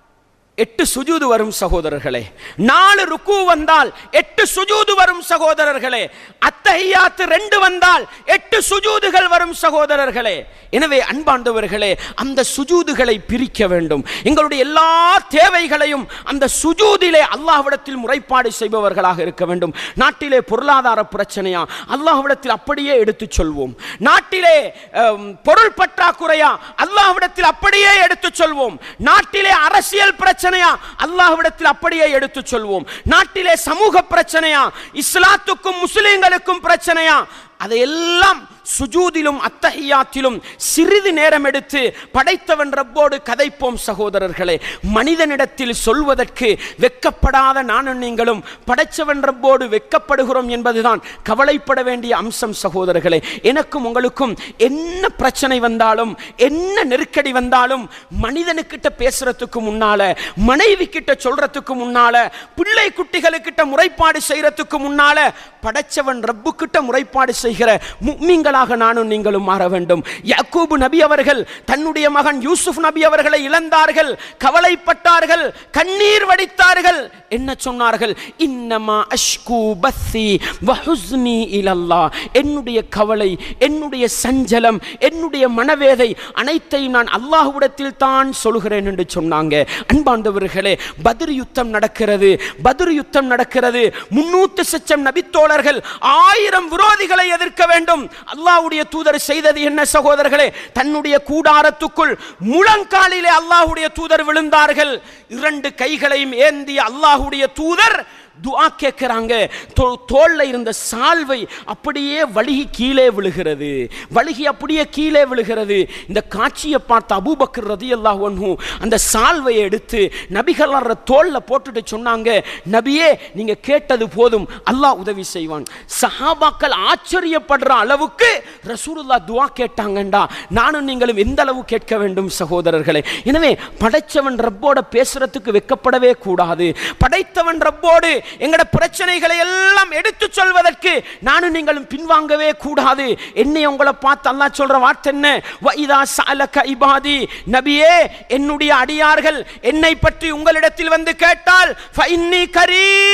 எட்டு சுஜூது வரும் சகோதரர்களே நாலு ருக்கு வந்தால் எட்டு சுஜூது வரும் சகோதரர்களே அத்தஹியாத்து ரெண்டு வந்தால் எட்டு சுஜூதுகள் வரும் சகோதரர்களே எனவே அன்பாண்டவர்களே அந்த சுஜூதுகளை பிரிக்க வேண்டும் எங்களுடைய எல்லா தேவைகளையும் அந்த சுஜூதிலே அல்லாஹ்விடத்தில் முறைப்பாடு செய்பவர்களாக இருக்க வேண்டும் நாட்டிலே பொருளாதார பிரச்சனையா அல்லாஹ்விடத்தில் அப்படியே எடுத்துச் சொல்வோம் நாட்டிலே அம், பொருள் பற்றாக்குறையா அல்லாஹ்விடத்தில் அப்படியே எடுத்துச் சொல்வோம் நாட்டிலே அரசியல் பிரச்சனையா அல்லாஹ்விடத்தில் அப்படியே எடுத்துச் சொல்வோம் நாட்டிலே சமூக பிரச்சனையா இஸ்லாத்துக்கும் முஸ்லிம்களுக்கும் பிரச்சனையா அதையெல்லாம் சுஜூதிலும் அத்தஹியாத்திலும் சிறிது நேரம் எடுத்து படைத்தவன் ரப்போடு கதைப்போம் சகோதரர்களே மனிதனிடத்தில் சொல்வதற்கு வெக்கப்படாத நானும் நீங்களும் படைச்சவன் ரப்போடு வெக்கப்படுகிறோம் என்பதுதான் கவலைப்பட வேண்டிய அம்சம் சகோதரர்களே எனக்கும் உங்களுக்கும் என்ன பிரச்சனை வந்தாலும் என்ன நெருக்கடி வந்தாலும் மனிதனுக்கிட்ட பேசுறதுக்கு முன்னால மனைவி கிட்ட சொல்றதுக்கு முன்னால பிள்ளை குட்டிகளுக்கிட்ட முறைப்பாடு செய்யறதுக்கு முன்னால படைச்சவன் ரப்புக்கிட்ட முறைப்பாடு செய்கிற முக்மீன்களாக நானும் நீங்களும் மாற வேண்டும் யாக்கூபு நபி அவர்கள் தன்னுடைய மகன் யூசுப் நபி அவர்களை இழந்தார்கள் கவலைப்பட்டார்கள் கண்ணீர் வடித்தார்கள் என்ன சொன்னார்கள் இன்னமா அஷ்கு பஸ்ஸி வஹுஸ்னி இலல்லா என்னுடைய கவலை என்னுடைய சஞ்சலம் என்னுடைய மனவேதை அனைத்தையும் நான் அல்லாஹ்விடத்தில் தான் சொல்கிறேன் என்று சொன்னாங்க அன்பாண்டவர்களே பத்ர் யுத்தம் நடக்கிறது பத்ர் யுத்தம் நடக்கிறது முன்னூத்து சச்சம் நபித்தோழர்கள் ஆயிரம் விரோதிகளை எதிர்க்க வேண்டும் அல்லாஹ்வுடைய தூதர் செய்தது என்ன சகோதரர்களே தன்னுடைய கூடாரத்துக்குள் முழங்காலிலே அல்லாஹ்வுடைய தூதர் விழுந்தார்கள் இரண்டு கைகளையும் ஏந்திய அல்லாஹ்வுடைய தூதர் துஆ கேட்கிறாங்க தோ- தோல்ல இருந்த சால்வை அப்படியே வழுகி கீழே விழுகிறது வழுகி அப்படியே கீழே விழுகிறது இந்த காட்சியை பார்த்த அபூபக்கர் ரதியல்லாஹு அன்ஹு அந்த சால்வையை எடுத்து நபிகளார தோல்ல போட்டுட்டு சொன்னாங்க நபியே நீங்க கேட்டது போதும் அல்லாஹ் உதவி செய்வான் சஹாபாக்கள் ஆச்சரியப்படுற அளவுக்கு ரசூலுல்லா துஆ கேட்டாங்கண்டா நானும் நீங்களும் எந்த அளவு கேட்க வேண்டும் சகோதரர்களே எனவே படைச்சவன் ரப்போட பேசுறதுக்கு வெக்கப்படவே கூடாது படைத்தவன் ரப்போடு எங்கட பிரச்சனைகளை எல்லாம் எடுத்து சொல்வதற்கு நானும் நீங்களும் பின்வாங்கவே கூடாது என்னை உங்களை பார்த்து அல்லாஹ் சொல்ற வார்த்தை என்ன வைதா சாலக இபாதி நபியே என்னுடைய அடியார்கள் என்னை பற்றி உங்களிடத்தில் வந்து கேட்டால் ஃபைன்னி கரீப்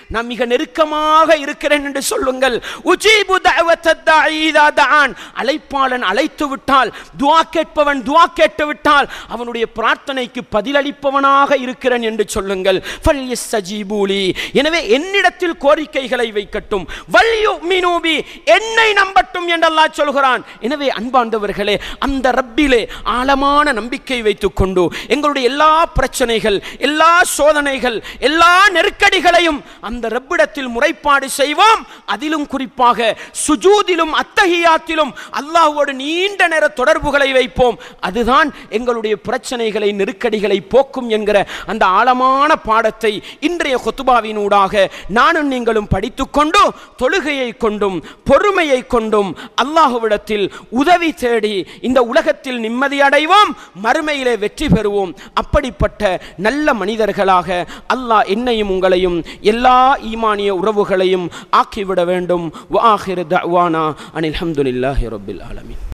நான் மிக நெருக்கமாக இருக்கிறேன் என்று சொல்லுங்கள் உஜீபு தஅவத்தத் தாஇ இதா தஆன் அழைப்பாளன் அழைத்து விட்டால் துஆ கேட்பவன் துஆ கேட்டு விட்டால் அவனுடைய பிரார்த்தனைக்கு பதிலளிப்பவனாக இருக்கிறேன் என்று சொல்லுங்கள் ஃபல்யஸ்தஜீபூலி எனவே என்னிடத்தில் கோரிக்கைகளை வைக்கட்டும் வல்யுமினூபி என்னை நம்பட்டும் என்று அல்லாஹ் சொல்கிறான் எனவே அன்பார்ந்தவர்களே அந்த ரப்பிலே ஆழமான நம்பிக்கை வைத்துக் கொண்டு எங்களுடைய எல்லா பிரச்சனைகள் எல்லா சோதனைகள் எல்லா நெருக்கடிகளையும் அந்த ரப்பிடத்தில் முறைப்பாடு செய்வோம் அதிலும் குறிப்பாக சுஜூதிலும் அத்தஹியாத்திலும் அல்லாஹ்வோடு நீண்ட நேர தொடர்புகளை வைப்போம் அதுதான் எங்களுடைய பிரச்சனைகளை நெருக்கடிகளை போக்கும் என்கிற அந்த ஆழமான பாடத்தை இன்றைய கொத்துபாவினூடாக நானும் நீங்களும் படித்துக்கொண்டு தொழுகையை கொண்டும் பொறுமையை கொண்டும் அல்லாஹுவிடத்தில் உதவி தேடி இந்த உலகத்தில் நிம்மதி அடைவோம் மறுமையிலே வெற்றி பெறுவோம் அப்படிப்பட்ட நல்ல மனிதர்களாக அல்லாஹ் என்னையும் உங்களையும் எல்லா ஈமானிய உறவுகளையும் ஆக்கிவிட வேண்டும் வாஹிர் தவானா அனில் அஹமதுல்லாஹி ரபில் ஆலமீன்